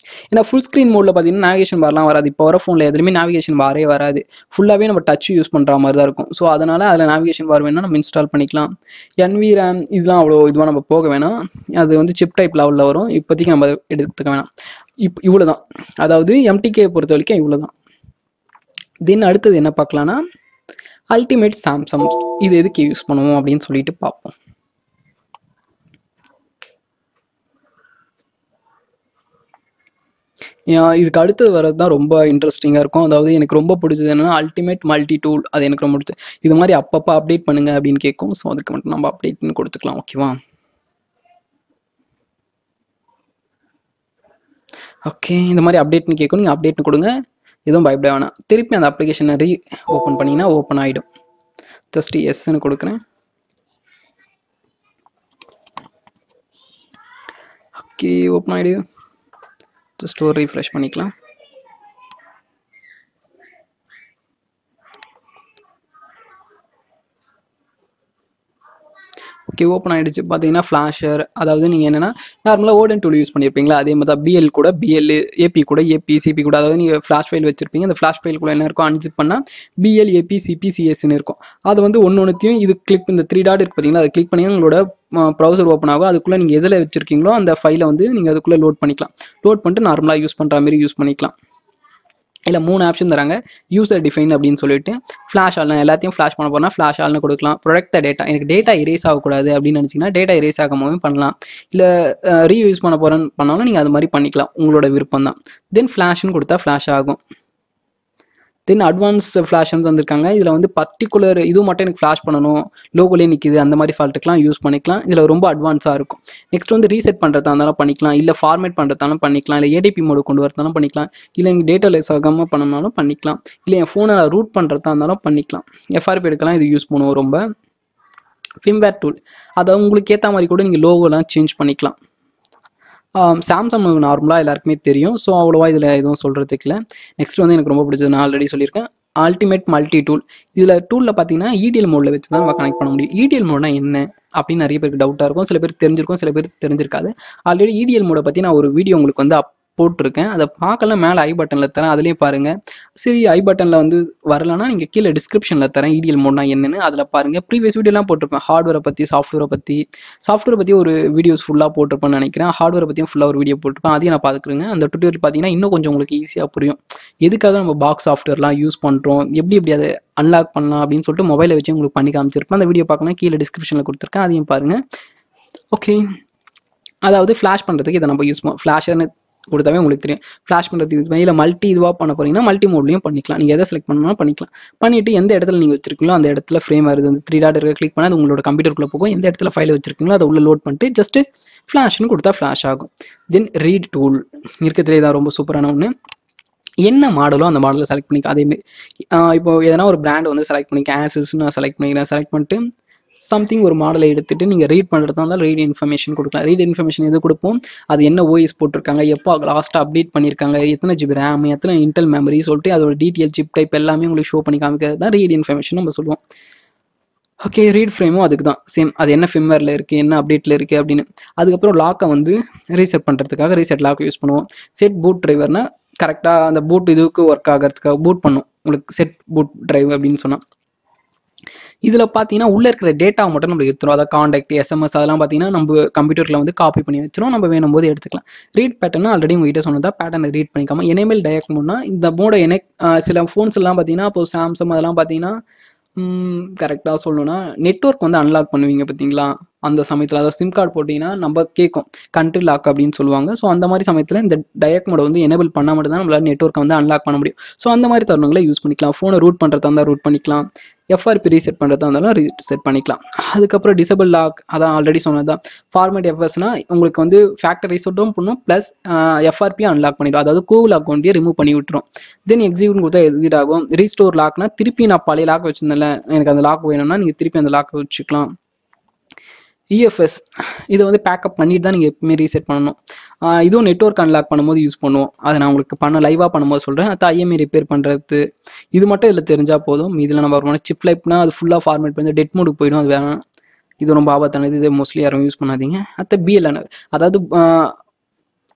ஏன்னா ஃபுல் ஸ்க்ரீன் மோடில் பார்த்தீங்கன்னா நேவிகேஷன் பார்லாம் வராது இப்போ வர ஃபோனில் எதுலையுமே நேவிகேஷன் பாரே வராது ஃபுல்லாகவே நம்ம டச் யூஸ் பண்ணுற மாதிரி தான் இருக்கும் ஸோ அதனால் அதில் நேவிகேஷன் பார் வேணால் நம்ம இன்ஸ்டால் பண்ணிக்கலாம் என்வி ரேம் இதெல்லாம் அவ்வளோ இதுவாக நம்ம போக வேணாம் அது வந்து சிப் டைப் லெவலில் வரும் இப்போதைக்கு நம்ம அதை எடுத்துக்க வேணாம் இப் இவ்வளோ தான் அதாவது எம்டிகே பொறுத்த வரைக்கும் இவ்வளோ தான் தென் அடுத்தது என்ன பார்க்கலான்னா அல்டிமேட் சாம்சங் இது எதுக்கு யூஸ் பண்ணுவோம் அப்படின்னு சொல்லிட்டு பார்ப்போம் ஏன் இதுக்கு அடுத்தது வர்றது தான் ரொம்ப இன்ட்ரெஸ்டிங்காக இருக்கும் அதாவது எனக்கு ரொம்ப பிடிச்சது என்னன்னா அல்டிமேட் மல்டி டூல் அது எனக்கு ரொம்ப பிடிச்சது இது மாதிரி அப்பப்போ அப்டேட் பண்ணுங்க அப்படின்னு கேட்கும் ஸோ அதுக்கு மட்டும் நம்ம அப்டேட் பண்ணி கொடுத்துக்கலாம் ஓகேவா ஓகே இந்த மாதிரி அப்டேட்னு கேட்கும் நீங்கள் அப்டேட்னு கொடுங்க எதுவும் பயப்பட வேணாம் திருப்பி அந்த அப்ளிகேஷனை ரீ ஓப்பன் பண்ணிங்கன்னா ஓப்பன் ஆகிடும் ஜஸ்ட் எஸ்ன்னு கொடுக்குறேன் ஓகே ஓப்பன் ஆகிடு ஜஸ்ட் ஒரு ரீஃப்ரெஷ் பண்ணிக்கலாம் ஓகே ஓப்பன் ஆகிடுச்சு பார்த்தீங்கன்னா ஃப்ளாஷர் அதாவது நீங்கள் என்னென்னா நார்மலாக ஓடன் டூல் யூஸ் பண்ணியிருப்பீங்களா அதே மாதிரி தான் பிஎல் கூட பிஎல் ஏபி கூட ஏபி சிபி கூட அதாவது நீங்கள் ஃப்ளாஷ் ஃபைல் வச்சிருப்பீங்க அந்த ஃப்ளாஷ் ஃபைல் கூட என்ன இருக்கும் அன்சிப் பண்ணால் பிஎல் ஏபி சிபி சிஎஸ்ன்னு இருக்கும் அது வந்து ஒன்று ஒன்றுத்தையும் இது கிளிக் இந்த த்ரீ டாட் இருக்கு பார்த்தீங்களா அதை கிளிக் பண்ணி உங்களோட ப்ரௌசர் ஓப்பன் ஆகும் அதுக்குள்ளே நீங்கள் எதில் வச்சிருக்கீங்களோ அந்த ஃபைலை வந்து நீங்கள் அதுக்குள்ளே லோட் பண்ணிக்கலாம் லோட் பண்ணிட்டு நார்மலாக யூஸ் பண்ணுற மாதிரி யூஸ் பண்ணிக்கலாம் இல்லை மூணு ஆப்ஷன் தராங்க யூசர் டிஃபைன் அப்படின்னு சொல்லிட்டு ஃப்ளாஷ் ஆல் எல்லாத்தையும் ஃப்ளாஷ் பண்ண போனால் ஃப்ளாஷ் ஆல்னு கொடுக்கலாம் ப்ரொடக்ட் டேட்டா எனக்கு டேட்டா erase ஆகக்கூடாது அப்படின்னு நினச்சிங்கன்னா டேட்டா erase ஆகும் போதும் பண்ணலாம் இல்லை ரீயூஸ் பண்ண போகிறேன்னு பண்ணாலும் நீங்கள் அது மாதிரி பண்ணிக்கலாம் உங்களோட விருப்பம் தான் தென் ஃப்ளாஷ்னு கொடுத்தா ஃப்ளாஷ் ஆகும் தென் அட்வான்ஸ் ஃப்ளாஷ்னு வந்திருக்காங்க இதில் வந்து பர்டிகுலர் இது மட்டும் எனக்கு ஃப்ளாஷ் பண்ணணும் லோகோலே நிற்கிது அந்த மாதிரி ஃபால்ட்டுக்கெலாம் யூஸ் பண்ணிக்கலாம் இதில் ரொம்ப அட்வான்ஸாக இருக்கும் நெக்ஸ்ட் வந்து ரீசெட் பண்ணுறதா இருந்தாலும் பண்ணிக்கலாம் இல்லை ஃபார்மேட் பண்ணுறதாலும் பண்ணிக்கலாம் இல்லை ஏடிபி மோடு கொண்டு வரதாலும் பண்ணிக்கலாம் இல்லை நீங்கள் டேட்டா லெஸ் ஆகாமல் பண்ணனாலும் பண்ணிக்கலாம் இல்லை என் ஃபோனை ரூட் பண்ணுறதா இருந்தாலும் பண்ணிக்கலாம் எஃப்ஆர்பி எடுக்கலாம் இது யூஸ் பண்ணுவோம் ரொம்ப ஃபிம்வேர் டூல் அதை உங்களுக்கு ஏற்ற மாதிரி கூட நீங்கள் லோகோலாம் சேஞ்ச் பண்ணிக்கலாம் சாம்சங் நார்மலாக எல்லாருக்குமே தெரியும் ஸோ அவ்வளோவா இதில் எதுவும் சொல்கிறதுக்கு இல்லை நெக்ஸ்ட் வந்து எனக்கு ரொம்ப பிடிச்சது நான் ஆல்ரெடி சொல்லியிருக்கேன் அல்டிமேட் மல்டி டூல் இதில் டூலில் பார்த்தீங்கன்னா இடிஎல் மோடில் வச்சு தான் நம்ம கனெக்ட் பண்ண முடியும் இடிஎல் மோட்னா என்ன அப்படின்னு நிறைய பேருக்கு டவுட்டாக இருக்கும் சில பேர் தெரிஞ்சிருக்கும் சில பேர் தெரிஞ்சிருக்காது ஆல்ரெடி இடிஎல் மோடை பற்றி நான் ஒரு வீடியோ உங்களுக்கு வந்து அப் போட்டிருக்கேன் அதை பார்க்கலாம் மேலே ஐ பட்டனில் தரேன் அதுலேயும் பாருங்கள் சரி ஐ பட்டனில் வந்து வரலன்னா நீங்கள் கீழே டிஸ்கிரிப்ஷனில் தரேன் இடிஎல் மோட்னா என்னன்னு அதில் பாருங்கள் ப்ரீவியஸ் வீடியோலாம் போட்டிருப்பேன் ஹார்ட்வேரை பற்றி சாஃப்ட்வேரை பற்றி சாஃப்ட்வேரை பற்றி ஒரு வீடியோஸ் ஃபுல்லாக போட்டிருப்பேன்னு நினைக்கிறேன் ஹார்ட்வேரை பற்றியும் ஃபுல்லாக ஒரு வீடியோ போட்டிருப்பேன் அதையும் நான் பார்த்துக்குறேங்க அந்த டுட்டோரியல் பார்த்தீங்கன்னா இன்னும் கொஞ்சம் உங்களுக்கு ஈஸியாக புரியும் எதுக்காக நம்ம பாக்ஸ் சாஃப்ட்வேர்லாம் யூஸ் பண்ணுறோம் எப்படி எப்படி அதை அன்லாக் பண்ணலாம் அப்படின்னு சொல்லிட்டு மொபைலை வச்சு உங்களுக்கு பண்ணி காமிச்சிருப்பேன் அந்த வீடியோ பார்க்கணும் கீழே டிஸ்கிரிப்ஷனில் கொடுத்துருக்கேன் அதையும் பாருங்கள் ஓகே அதாவது ஃப்ளாஷ் பண்ணுறதுக்கு இதை நம்ம யூஸ் பண்ணுவோம் ஃப்ளாஷர்னு கொடுத்தாவே உங்களுக்கு தெரியும் ஃப்ளாஷ் பண்ணுறதுக்கு யூஸ் பண்ணி இல்லை மல்டி இதுவாக பண்ண போறீங்கன்னா மல்டி மோட்லையும் பண்ணிக்கலாம் நீங்கள் எதை செலக்ட் பண்ணணும் பண்ணிக்கலாம் பண்ணிவிட்டு எந்த இடத்துல நீங்கள் வச்சிருக்கீங்களோ அந்த இடத்துல ஃப்ரேம் வருது அந்த த்ரீ டாட் இருக்க கிளிக் பண்ணால் அது உங்களோட கம்ப்யூட்டருக்குள்ளே போகும் எந்த இடத்துல ஃபைல் வச்சிருக்கீங்களோ அதை உள்ள லோட் பண்ணிட்டு ஜஸ்ட் ஃப்ளாஷ்னு கொடுத்தா ஃப்ளாஷ் ஆகும் தென் ரீட் டூல் இருக்கிறதுலே தான் ரொம்ப சூப்பரான ஒன்று என்ன மாடலோ அந்த மாடலை செலக்ட் பண்ணிக்க அதேமாரி இப்போ எதனா ஒரு பிராண்ட் வந்து செலக்ட் பண்ணிக்க ஆசஸ்ன்னு நான் செலக்ட் பண்ணிக்கிறேன் செலக்ட் பண்ணிட்டு சம்திங் ஒரு மாடலை எடுத்துட்டு நீங்கள் ரீட் பண்ணுறதா இருந்தாலும் ரீட் இன்ஃபர்மேஷன் கொடுக்கலாம் ரீட் இன்ஃபர்மேஷன் எது கொடுப்போம் அது என்ன ஓஎஸ் போட்டிருக்காங்க எப்போ லாஸ்ட்டாக அப்டேட் பண்ணியிருக்காங்க எத்தனை ஜிபி ரேம் எத்தனை இன்டெல் மெமரி சொல்லிட்டு அதோட டீட்டெயில் சிப் டைப் எல்லாமே உங்களுக்கு ஷோ பண்ணி காமிக்கிறது தான் ரீட் இன்ஃபர்மேஷன் நம்ம சொல்லுவோம் ஓகே ரீட் ஃப்ரேமும் அதுக்கு தான் சேம் அது என்ன ஃபிம்மரில் இருக்குது என்ன அப்டேட்டில் இருக்குது அப்படின்னு அதுக்கப்புறம் லாக்கை வந்து ரீசெட் பண்ணுறதுக்காக ரீசெட் லாக் யூஸ் பண்ணுவோம் செட் பூட் டிரைவர்னா கரெக்டாக அந்த பூட் இதுக்கு ஒர்க் ஆகிறதுக்காக பூட் பண்ணும் உங்களுக்கு செட் பூட் டிரைவ் அப்படின்னு சொன்னால் இதில் பார்த்தீங்கன்னா உள்ளே இருக்கிற டேட்டா மட்டும் நம்மளுக்கு எடுத்துரும் அதாவது காண்டாக்ட் எஸ்எம்எஸ் அதெல்லாம் பார்த்தீங்கன்னா நம்ம கம்ப்யூட்டரில் வந்து காப்பி பண்ணி வச்சிரும் நம்ம வேணும் போது எடுத்துக்கலாம் ரீட் பேட்டர்னா ஆல்ரெடி உங்ககிட்ட சொன்னதா பேட்டர்னை ரீட் பண்ணிக்காம எனேபிள் டயக் மோட்னா இந்த மோட என சில ஃபோன்ஸ் எல்லாம் பார்த்தீங்கன்னா இப்போ சாம்சங் அதெல்லாம் பார்த்தீங்கன்னா கரெக்டாக சொல்லணும்னா நெட்ஒர்க் வந்து அன்லாக் பண்ணுவீங்க பார்த்தீங்களா அந்த சமயத்தில் அதாவது சிம் கார்டு போட்டிங்கன்னா நம்ம கேட்கும் கண்ட்ரி லாக் அப்படின்னு சொல்லுவாங்க ஸோ அந்த மாதிரி சமயத்தில் இந்த டயக் மோட வந்து எனேபிள் பண்ணால் மட்டும் தான் நம்மளால நெட்ஒர்க்கை வந்து அன்லாக் பண்ண முடியும் ஸோ அந்த மாதிரி தருணங்களை யூஸ் பண்ணிக்கலாம் ஃபோனை ரூட் பண்ணுறதா இருந்தால் ரூட் பண்ணிக்கலாம் எஃப்ஆர்பி ரீசெட் பண்ணுறதா இருந்தாலும் ரீசெட் பண்ணிக்கலாம் அதுக்கப்புறம் டிசபிள் லாக் அதான் ஆல்ரெடி சொன்னதான் ஃபார்மேட் எஃப்எஸ்னா உங்களுக்கு வந்து ஃபேக்டர் ரீசெட்டும் பண்ணும் ப்ளஸ் எஃப்ஆர்பியும் அன்லாக் பண்ணிடும் அதாவது கூகுள் அக்கௌண்ட்டையும் ரிமூவ் பண்ணி விட்டுரும் தென் எக்ஸிக்யூட் கொடுத்தா எக்ஸிக்யூட் ஆகும் ரீஸ்டோர் லாக்னா திருப்பி நான் பழைய லாக் வச்சிருந்தேன்ல எனக்கு அந்த லாக் வேணும்னா நீங்கள் திருப்பி அந்த லாக் வச்சுக்கலாம் இஎஃப்எஸ் இதை வந்து பேக்கப் பண்ணிட்டு தான் நீங்கள் எப்பவுமே ரீசெட் பண்ணணும் ஆஹ் இதுவும் நெட்ஒர்க் அன்லாக் பண்ணும்போது யூஸ் பண்ணுவோம் அதை நான் உங்களுக்கு பண்ண லைவாக பண்ணும்போது சொல்கிறேன் அது ஐஎம்ஐ ரிப்பேர் பண்ணுறது இது மட்டும் இதில் தெரிஞ்சால் போதும் இதில் நம்ம வருமானம் சிப் லைப்னா அது ஃபுல்லாக ஃபார்மேட் பண்ணி டெட் மோடுக்கு போயிடும் அது வேணாம் இது ரொம்ப ஆபத்தானது இது மோஸ்ட்லி யாரும் யூஸ் பண்ணாதீங்க அடுத்த பிஎல்என் அதாவது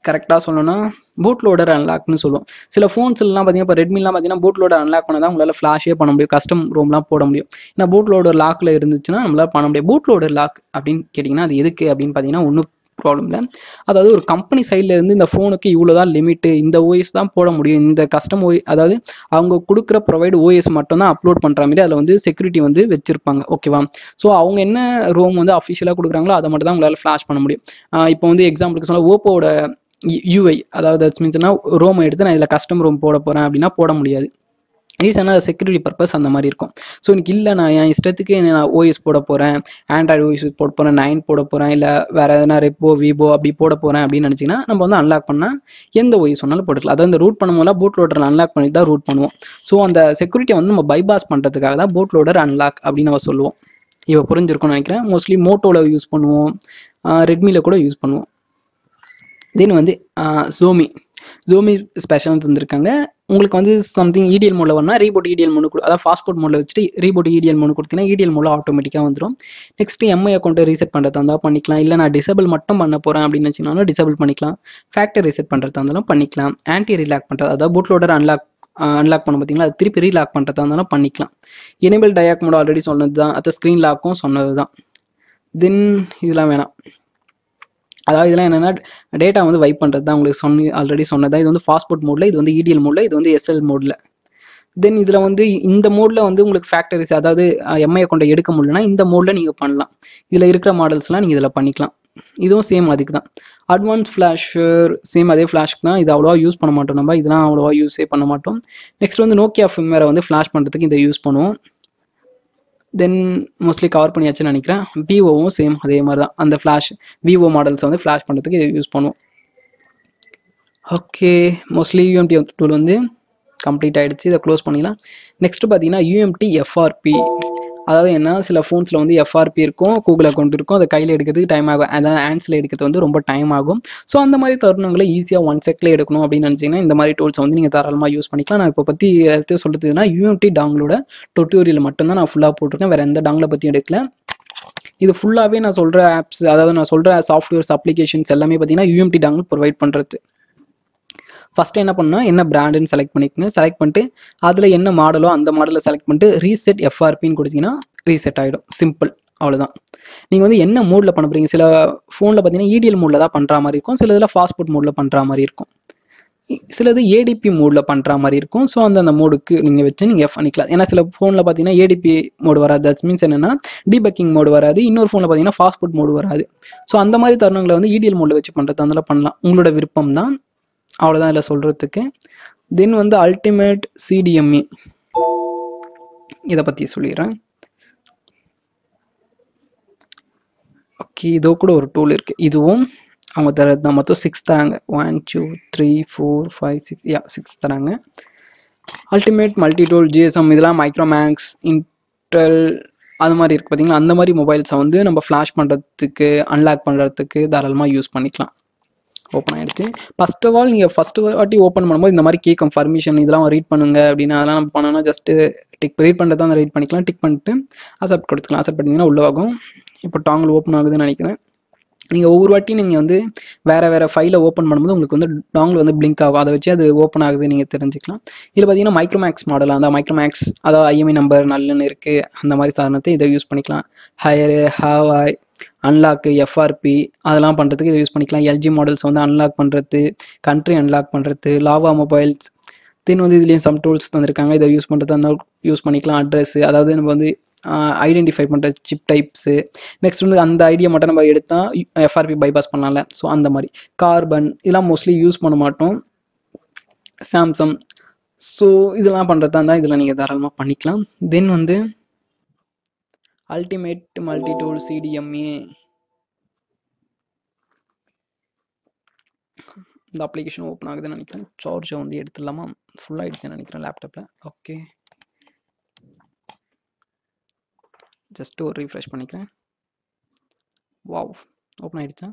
கரெக்டாக சொல்லணும்னா பூட் லோடர் அன்லாக்னு சொல்லுவோம் சில ஃபோன்ஸ்லாம் பார்த்தீங்கன்னா இப்போ ரெட்மிலாம் பார்த்தீங்கன்னா பூட் லோடர் அன்லாக் பண்ணால் தான் உங்களால் ஃப்ளாஷே பண்ண முடியும் கஸ்டம் ரோம்லாம் போட முடியும் ஏன்னா பூட் லோடர் லாக்கில் இருந்துச்சுன்னா நம்மளால் பண்ண முடியும் பூட் லோடர் லாக் அப்படின்னு கேட்டிங்கன்னா அது எதுக்கு அப்படின்னு பார்த்தீங்கன்னா ஒன்றும் ப்ராப்ளம் இல்லை அதாவது ஒரு கம்பெனி சைடில் இருந்து இந்த ஃபோனுக்கு இவ்வளோ தான் லிமிட்டு இந்த ஓஎஸ் தான் போட முடியும் இந்த கஸ்டம் ஓ அதாவது அவங்க கொடுக்குற ப்ரொவைடு ஓஎஸ் மட்டும் தான் அப்லோட் பண்ணுற மாதிரி அதில் வந்து செக்யூரிட்டி வந்து வச்சிருப்பாங்க ஓகேவா ஸோ அவங்க என்ன ரோம் வந்து அஃபிஷியலாக கொடுக்குறாங்களோ அதை மட்டும் தான் உங்களால் ஃப்ளாஷ் பண்ண முடியும் ஆஹ் இப்போ வந்து எக்ஸாம்பிளுக்கு சொன்னால் ஓப்போட யூஐ அதாவது தட்ஸ் மீன்ஸ்னா ரோம் எடுத்து நான் இதில் கஸ்டம் ரோம் போட போகிறேன் அப்படின்னா போட முடியாது ரீசனாக செக்யூரிட்டி பர்பஸ் அந்த மாதிரி இருக்கும் ஸோ எனக்கு இல்லை நான் என் இஷ்டத்துக்கு நான் ஓஎஸ் போட போகிறேன் ஆண்ட்ராய்டு ஓஎஸ் போட போகிறேன் நைன் போட போகிறேன் இல்லை வேறு எதனா ரெப்போ விவோ அப்படி போட போகிறேன் அப்படின்னு நினச்சிங்கன்னா நம்ம வந்து அன்லாக் பண்ணால் எந்த ஓஎஸ் வேணாலும் போட்டுக்கலாம் அதாவது இந்த ரூட் பண்ணும்போது பூட் லோடரில் அன்லாக் பண்ணி தான் ரூட் பண்ணுவோம் ஸோ அந்த செக்யூரிட்டியை வந்து நம்ம பைபாஸ் பண்ணுறதுக்காக தான் பூட் லோடர் அன்லாக் அப்படின்னு நம்ம சொல்லுவோம் இப்போ புரிஞ்சிருக்கும்னு நினைக்கிறேன் மோஸ்ட்லி மோட்டோவில் யூஸ் பண்ணுவோம் ரெட்மியில் கூட யூஸ் பண்ணுவோம் தென் வந்து ஜோமி ஜோமி ஸ்பெஷல் தந்திருக்காங்க உங்களுக்கு வந்து சம்திங் இடிஎல் மோடில் வரனா ரீபோட் இடிஎல் மோடு கொடு அதாவது பாஸ்போர்ட் மோடில் வச்சுட்டு ரீபோட் இடிஎல் மோடு கொடுத்தீங்கன்னா இடிஎல் மோடில் ஆட்டோமேட்டிக்காக வந்துடும் நெக்ஸ்ட் எம்ஐ அக்கௌண்ட்டை ரீசெட் பண்ணுறதா இருந்தால் பண்ணிக்கலாம் இல்லை நான் டிசபிள் மட்டும் பண்ண போகிறேன் அப்படின்னு வச்சிங்கனாலும் டிசபிள் பண்ணிக்கலாம் ஃபேக்டர் ரீசெட் பண்ணுறதா இருந்தாலும் பண்ணிக்கலாம் ஆன்டி ரீலாக் பண்ணுறது அதாவது பூட் லோடர் அன்லாக் அன்லாக் பண்ண பார்த்தீங்களா அது திருப்பி ரீலாக் பண்ணுறதா இருந்தாலும் பண்ணிக்கலாம் எனேபிள் டயாக் மோட் ஆல்ரெடி சொன்னது தான் அது ஸ்க்ரீன் லாக்கும் சொன்னது தான் தென் இதெல்லாம் வேணாம் அதாவது இதெல்லாம் என்னென்னா டேட்டா வந்து வைப் பண்ணுறது தான் உங்களுக்கு சொன்ன ஆல்ரெடி சொன்னதா இது வந்து பாஸ்போர்ட் மோடில் இது வந்து இடிஎல் மோடில் இது வந்து எஸ்எல் மோடில் தென் இதில் வந்து இந்த மோடில் வந்து உங்களுக்கு ஃபேக்டரிஸ் அதாவது எம்ஐ அக்கௌண்ட்டை எடுக்க முடியலனா இந்த மோடில் நீங்கள் பண்ணலாம் இதில் இருக்கிற மாடல்ஸ்லாம் நீங்கள் இதில் பண்ணிக்கலாம் இதுவும் சேம் அதுக்கு தான் அட்வான்ஸ் ஃப்ளாஷர் சேம் அதே ஃப்ளாஷ்க்கு தான் இது அவ்வளோவா யூஸ் பண்ண மாட்டோம் நம்ம இதெல்லாம் அவ்வளோவா யூஸே பண்ண மாட்டோம் நெக்ஸ்ட் வந்து நோக்கியா ஃபிம்மரை வந்து ஃப்ளாஷ் பண்ணுறதுக்கு இதை யூஸ் பண்ணுவோம் தென் மோஸ்ட்லி கவர் பண்ணியாச்சுன்னு நினைக்கிறேன் விவோவும் சேம் அதே மாதிரி தான் அந்த ஃப்ளாஷ் விவோ மாடல்ஸ் வந்து ஃப்ளாஷ் பண்ணுறதுக்கு இதை யூஸ் பண்ணுவோம் ஓகே மோஸ்ட்லி யூஎம்டி டூல் வந்து கம்ப்ளீட் ஆகிடுச்சு இதை க்ளோஸ் பண்ணிடலாம் நெக்ஸ்ட் பார்த்தீங்கன்னா யூஎம்டி எஃப்ஆர்பி அதாவது என்ன சில ஃபோன்ஸில் வந்து எஃப்ஆர்பி இருக்கும் கூகுள் அக்கௌண்ட் இருக்கும் அதை கையில் எடுக்கிறதுக்கு டைம் ஆகும் அதாவது ஆன்ஸில் எடுக்கிறது வந்து ரொம்ப டைம் ஆகும் ஸோ அந்த மாதிரி தருணங்களை ஈஸியாக ஒன் செக்கில் எடுக்கணும் அப்படின்னு நினச்சிங்கன்னா இந்த மாதிரி டூல்ஸ் வந்து நீங்கள் தாராளமாக யூஸ் பண்ணிக்கலாம் நான் இப்போ பற்றி எடுத்து சொல்கிறதுனா யூஎம்டி டாங்களோட டுட்டோரியல் மட்டும்தான் நான் ஃபுல்லாக போட்டிருக்கேன் வேறு எந்த டாங்களை பற்றியும் எடுக்கல இது ஃபுல்லாகவே நான் சொல்கிற ஆப்ஸ் அதாவது நான் சொல்கிற சாஃப்ட்வேர்ஸ் அப்ளிகேஷன்ஸ் எல்லாமே பார்த்தீங்கன்னா யூஎம்டி டாங்கிள் ப்ரொவைட் பண்ணுறது ஃபஸ்ட்டு என்ன பண்ணால் என்ன பிராண்டுன்னு செலக்ட் பண்ணிக்கோங்க செலக்ட் பண்ணிட்டு அதில் என்ன மாடலோ அந்த மாடலை செலக்ட் பண்ணிட்டு ரீசெட் எஃப்ஆர்பின்னு கொடுத்தீங்கன்னா ரீசெட் ஆகிடும் சிம்பிள் அவ்வளோதான் நீங்கள் வந்து என்ன மோடில் பண்ண போகிறீங்க சில ஃபோனில் பார்த்தீங்கன்னா இடிஎல் மோடில் தான் பண்ணுற மாதிரி இருக்கும் சில இதில் ஃபாஸ்ட்புட் மோடில் பண்ணுற மாதிரி இருக்கும் சிலது ஏடிபி மோடில் பண்ணுற மாதிரி இருக்கும் ஸோ அந்த அந்த மோடுக்கு நீங்கள் வச்சு நீங்கள் எஃப் பண்ணிக்கலாம் ஏன்னா சில ஃபோனில் பார்த்தீங்கன்னா ஏடிபி மோடு வராது தட் மீன்ஸ் என்னென்னா டீபக்கிங் மோடு வராது இன்னொரு ஃபோனில் பார்த்தீங்கன்னா ஃபாஸ்ட்புட் மோடு வராது ஸோ அந்த மாதிரி தருணங்களை வந்து இடிஎல் மோடில் வச்சு பண்ணுறது அதெல்லாம் பண்ணலாம் உங்களோட விருப்பம் தான் அவ்வளோதான் இதில் சொல்கிறதுக்கு தென் வந்து அல்டிமேட் சிடிஎம்இ இதை பற்றி சொல்லிடுறேன் ஓகே இதோ கூட ஒரு டூல் இருக்குது இதுவும் அவங்க தரது தான் மொத்தம் சிக்ஸ் தராங்க one two three four five six yeah six தராங்க அல்டிமேட் மல்டி டூல் ஜிஎஸ்எம் இதெல்லாம் மைக்ரோமேக்ஸ் இன்டெல் அது மாதிரி இருக்குது பார்த்தீங்களா அந்த மாதிரி மொபைல்ஸை வந்து நம்ம ஃப்ளாஷ் பண்ணுறதுக்கு அன்லாக் பண்ணுறதுக்கு தாராளமாக யூஸ் பண்ணிக்கலாம் ஓப்பன் ஆகிடுச்சு ஃபர்ஸ்ட் ஆஃப் ஆல் நீங்கள் ஃபஸ்ட்டு வாட்டி ஓப்பன் பண்ணும்போது இந்த மாதிரி கேட்கும் பர்மிஷன் இதெல்லாம் ரீட் பண்ணுங்க அப்படின்னு அதெல்லாம் நம்ம பண்ணோம்னா ஜஸ்ட்டு டிக் ரீட் பண்ணுறது தான் ரீட் பண்ணிக்கலாம் டிக் பண்ணிட்டு அசப்ட் கொடுத்துக்கலாம் அசப்ட் பண்ணிங்கன்னா உள்ள ஆகும் இப்போ டாங்கில் ஓப்பன் ஆகுதுன்னு நினைக்கிறேன் நீங்கள் ஒவ்வொரு வாட்டி நீங்கள் வந்து வேறு வேறு ஃபைலை ஓப்பன் பண்ணும்போது உங்களுக்கு வந்து டாங்கில் வந்து பிளிங்க் ஆகும் அதை வச்சு அது ஓப்பன் ஆகுது நீங்கள் தெரிஞ்சுக்கலாம் இதில் பார்த்தீங்கன்னா மைக்ரோமேக்ஸ் மாடல் அந்த மைக்ரோமேக்ஸ் அதாவது ஐஎம்ஐ நம்பர் நல்லன்னு இருக்குது அந்த மாதிரி சாதனத்தை இதை யூஸ் பண்ணிக்கலாம் ஹயரு ஹாவாய் அன்லாக்கு எஃப்ஆர்பி அதெல்லாம் பண்ணுறதுக்கு இதை யூஸ் பண்ணிக்கலாம் எல்ஜி மாடல்ஸ் வந்து அன்லாக் பண்ணுறது கண்ட்ரி அன்லாக் பண்ணுறது லாவா மொபைல்ஸ் தென் வந்து இதுலேயும் சம் டூல்ஸ் தந்திருக்காங்க இதை யூஸ் பண்ணுறது இருந்தால் யூஸ் பண்ணிக்கலாம் அட்ரஸ் அதாவது நம்ம வந்து ஐடென்டிஃபை பண்ணுற சிப் டைப்ஸு நெக்ஸ்ட் வந்து அந்த ஐடியா மட்டும் நம்ம எடுத்தால் எஃப்ஆர்பி பைபாஸ் பண்ணலாம்ல ஸோ அந்த மாதிரி கார்பன் இதெல்லாம் மோஸ்ட்லி யூஸ் பண்ண மாட்டோம் சாம்சங் ஸோ இதெல்லாம் பண்ணுறதா இருந்தால் இதில் நீங்கள் தாராளமாக பண்ணிக்கலாம் தென் வந்து அல்டிமேட் மல்டி டூல் சிடிஎம்ஏ இந்த அப்ளிகேஷன் ஓப்பன் ஆகுதுன்னு நினைக்கிறேன் சார்ஜை வந்து எடுத்துடலாமா ஃபுல் ஆகிடுச்சுன்னு நினைக்கிறேன் லேப்டாப்பில் ஓகே ஜஸ்ட் ஒரு ரீஃப்ரெஷ் பண்ணிக்கிறேன் வாவ் ஓப்பன் ஆயிடுச்சா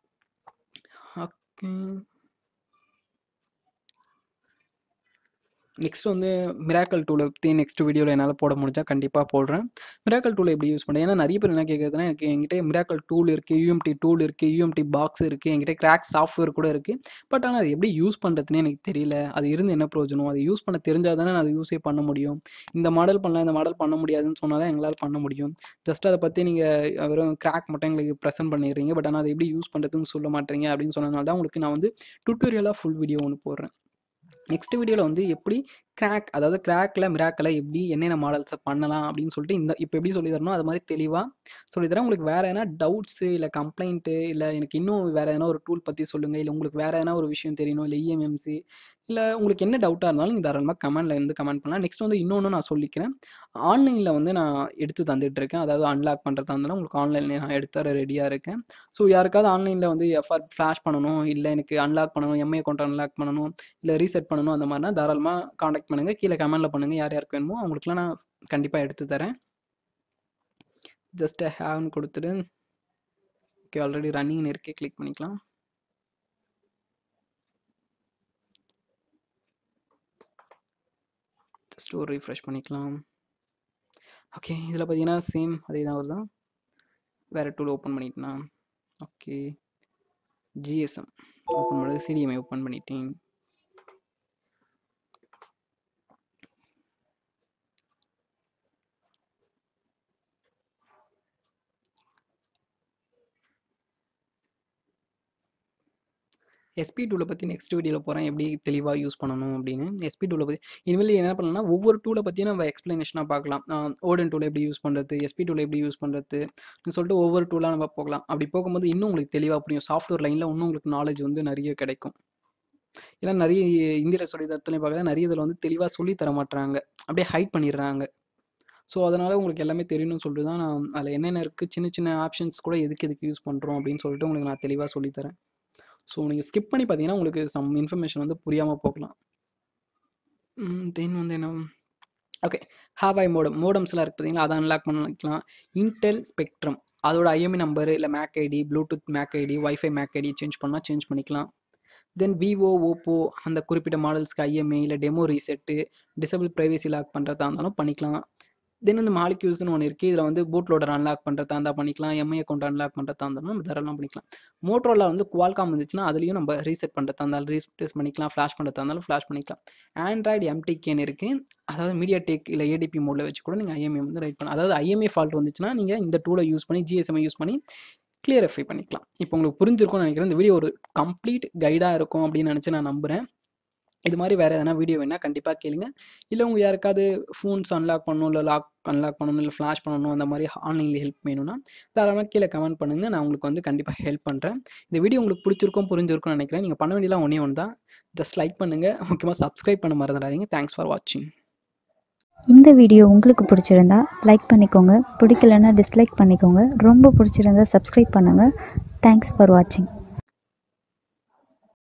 ஓகே நெக்ஸ்ட் வந்து மிராக்கல் டூலை பற்றி நெக்ஸ்ட் வீடியோவில் என்னால் போட முடிஞ்சால் கண்டிப்பாக போடுறேன் மிராக்கல் டூலை எப்படி யூஸ் பண்ணுறேன் ஏன்னா நிறைய பேர் என்ன கேட்குறதுனா எனக்கு என்கிட்ட மிராக்கல் டூல் இருக்குது யூஎம்டி டூல் இருக்குது யூஎம்டி பாக்ஸ் இருக்குது என்கிட்ட கிராக் சாஃப்ட்வேர் கூட இருக்குது பட் ஆனால் அது எப்படி யூஸ் பண்ணுறதுனே எனக்கு தெரியல அது இருந்து என்ன பிரயோஜனம் அதை யூஸ் பண்ண தெரிஞ்சால் தானே நான் அதை யூஸே பண்ண முடியும் இந்த மாடல் பண்ணலாம் இந்த மாடல் பண்ண முடியாதுன்னு சொன்னால் தான் எங்களால் பண்ண முடியும் ஜஸ்ட் அதை பற்றி நீங்கள் வெறும் கிராக் மட்டும் எங்களுக்கு ப்ரெசென்ட் பண்ணிடுறீங்க பட் ஆனால் அதை எப்படி யூஸ் பண்ணுறதுன்னு சொல்ல மாட்டீங்க அப்படின்னு சொன்னதுனால தான் உங்களுக்கு நான் வந்து டுட்டோரியலாக ஃபுல் வீடியோ ஒன்று போடுறேன் நெக்ஸ்ட் வீடியோவில் வந்து எப்படி கிராக் அதாவது கிராக்கில் மிராக்கில் எப்படி என்னென்ன மாடல்ஸை பண்ணலாம் அப்படின்னு சொல்லிட்டு இந்த இப்போ எப்படி சொல்லி தரணும் அது மாதிரி தெளிவாக சொல்லி தரேன் உங்களுக்கு வேறு எதனா டவுட்ஸு இல்லை கம்ப்ளைண்ட்டு இல்லை எனக்கு இன்னும் வேறு எதனா ஒரு டூல் பற்றி சொல்லுங்கள் இல்லை உங்களுக்கு வேறு எதனா ஒரு விஷயம் தெரியணும் இல்லை இஎம்எம்சி இல்லை உங்களுக்கு என்ன டவுட்டாக இருந்தாலும் நீங்கள் தாராளமாக கமெண்ட்டில் இருந்து கமெண்ட் பண்ணலாம் நெக்ஸ்ட் வந்து இன்னொன்று நான் சொல்லிக்கிறேன் ஆன்லைனில் வந்து நான் எடுத்து தந்துட்டு இருக்கேன் அதாவது அன்லாக் பண்ணுறதா இருந்தாலும் உங்களுக்கு ஆன்லைனில் நான் எடுத்து தர ரெடியாக இருக்கேன் ஸோ யாருக்காவது ஆன்லைனில் வந்து எஃப்ஆர் ஃப்ளாஷ் பண்ணணும் இல்லை எனக்கு அன்லாக் பண்ணணும் எம்ஐ அக்கௌண்ட் அன்லாக் பண்ணணும் இல்லை ரீசெட் பண்ணணும் அந்த மாதிரினா தாராளமாக காண்டாக்ட் பண்ணுங்கள் கீழே கமெண்ட்டில் பண்ணுங்கள் யார் யாருக்கு வேணுமோ அவங்களுக்குலாம் நான் கண்டிப்பாக எடுத்து தரேன் ஜஸ்ட் ஹேவ்னு கொடுத்துட்டு ஓகே ஆல்ரெடி ரன்னிங் இருக்கே கிளிக் பண்ணிக்கலாம் ஜஸ்ட் ஒரு ரீஃப்ரெஷ் பண்ணிக்கலாம் ஓகே இதில் பார்த்தீங்கன்னா சேம் அதே தான் வருதான் வேறு டூல் ஓப்பன் பண்ணிட்டேனா ஓகே ஜிஎஸ்எம் ஓப்பன் பண்ணுறது சிடிஎம்ஐ ஓப்பன் பண்ணிட்டேன் எஸ்பி டூலை பற்றி நெக்ஸ்ட் வீடியோவில் போகிறேன் எப்படி தெளிவாக யூஸ் பண்ணணும் அப்படின்னு எஸ்பி டூலை பற்றி இனிமேல் என்ன பண்ணலாம்னா ஒவ்வொரு டூலை பற்றியும் நம்ம எக்ஸ்ப்ளனேஷனாக பார்க்கலாம் ஓடன் டூலை எப்படி யூஸ் பண்ணுறது எஸ்பி டூலை எப்படி யூஸ் பண்ணுறது சொல்லிட்டு ஒவ்வொரு டூலாக நம்ம போகலாம் அப்படி போகும்போது இன்னும் உங்களுக்கு தெளிவாக புரியும் சாஃப்ட்வேர் லைனில் இன்னும் உங்களுக்கு நாலேஜ் வந்து நிறைய கிடைக்கும் ஏன்னா நிறைய இந்தியில் சொல்லி தரத்துலையும் பார்க்குறேன் நிறைய இதில் வந்து தெளிவாக சொல்லி தர மாட்டுறாங்க அப்படியே ஹைட் பண்ணிடுறாங்க ஸோ அதனால் உங்களுக்கு எல்லாமே தெரியணும்னு சொல்லிட்டு தான் நான் அதில் என்னென்ன இருக்குது சின்ன சின்ன ஆப்ஷன்ஸ் கூட எதுக்கு எதுக்கு யூஸ் பண்ணுறோம் அப்படின்னு சொல்லிட்டு உங்களுக்கு நான் தெளிவாக சொல்லித்தரேன் ஸோ நீங்கள் ஸ்கிப் பண்ணி பார்த்தீங்கன்னா உங்களுக்கு சம் இன்ஃபர்மேஷன் வந்து புரியாமல் போகலாம் தென் வந்து என்ன ஓகே ஹாவாய் மோடம் மோடம்ஸ்லாம் இருக்குது பார்த்தீங்களா அதை அன்லாக் பண்ணிக்கலாம் இன்டெல் ஸ்பெக்ட்ரம் அதோட ஐஎம்இ நம்பர் இல்லை MAC ID Bluetooth MAC ID wifi MAC ID change பண்ணால் சேஞ்ச் பண்ணிக்கலாம் தென் விவோ ஓப்போ அந்த குறிப்பிட்ட மாடல்ஸ்க்கு ஐஎம்ஏ இல்லை demo reset disable privacy lock பண்ணுறதா இருந்தாலும் பண்ணிக்கலாம் தென் வந்து மாலிக்யூல்ஸ்னு ஒன்று இருக்குது இதில் வந்து பூட் லோடர் அன்லாக் பண்ணுறதா இருந்தால் பண்ணிக்கலாம் எம்ஐ அக்கௌண்ட் அன்லாக் பண்ணுறதா இருந்தாலும் நம்ம தாராளமாக பண்ணிக்கலாம் மோட்டரோவில் வந்து குவால்காம் வந்துச்சுன்னா அதுலேயும் நம்ம ரீசெட் பண்ணுறதா இருந்தாலும் ரீஸ்டேஸ் பண்ணிக்கலாம் ஃப்ளாஷ் பண்ணுறதா இருந்தாலும் ஃப்ளாஷ் பண்ணிக்கலாம் ஆண்ட்ராய்டு எம்டிகேன்னு இருக்குது அதாவது மீடியா டெக் இல்லை ஏடிபி மோடில் வச்சு கூட நீங்கள் ஐஎம்ஏ வந்து ரைட் பண்ணலாம் அதாவது ஐஎம்ஏ ஃபால்ட் வந்துச்சுன்னா நீங்கள் இந்த டூலை யூஸ் பண்ணி ஜிஎஸ்எம்ஐ யூஸ் பண்ணி கிளியரிஃபை பண்ணிக்கலாம் இப்போ உங்களுக்கு புரிஞ்சிருக்கும்னு நினைக்கிறேன் இந்த வீடியோ ஒரு கம்ப்ளீட் கைடாக இருக்கும் அப்படின்னு நினச்சி நான் நம்புகிறேன் இது மாதிரி வேறு எதனா வீடியோ வேணால் கண்டிப்பாக கேளுங்க இல்லை உங்கள் யாருக்காவது ஃபோன்ஸ் அன்லாக் பண்ணணும் இல்லை லாக் அன்லாக் பண்ணணும் இல்லை ஃப்ளாஷ் பண்ணணும் அந்த மாதிரி ஆன்லைனில் ஹெல்ப் வேணும்னா தாராளமாக கீழே கமெண்ட் பண்ணுங்கள் நான் உங்களுக்கு வந்து கண்டிப்பாக ஹெல்ப் பண்ணுறேன் இந்த வீடியோ உங்களுக்கு பிடிச்சிருக்கும் புரிஞ்சிருக்கும்னு நினைக்கிறேன் நீங்கள் பண்ண வேண்டியலாம் ஒன்றே ஒன்று தான் ஜஸ்ட் லைக் பண்ணுங்கள் முக்கியமாக சப்ஸ்கிரைப் பண்ண மறந்துடாதீங்க தேங்க்ஸ் ஃபார் வாட்சிங் இந்த வீடியோ உங்களுக்கு பிடிச்சிருந்தா லைக் பண்ணிக்கோங்க பிடிக்கலன்னா டிஸ்லைக் பண்ணிக்கோங்க ரொம்ப பிடிச்சிருந்தா சப்ஸ்கிரைப் பண்ணுங்கள் தேங்க்ஸ் ஃபார் வாட்சிங்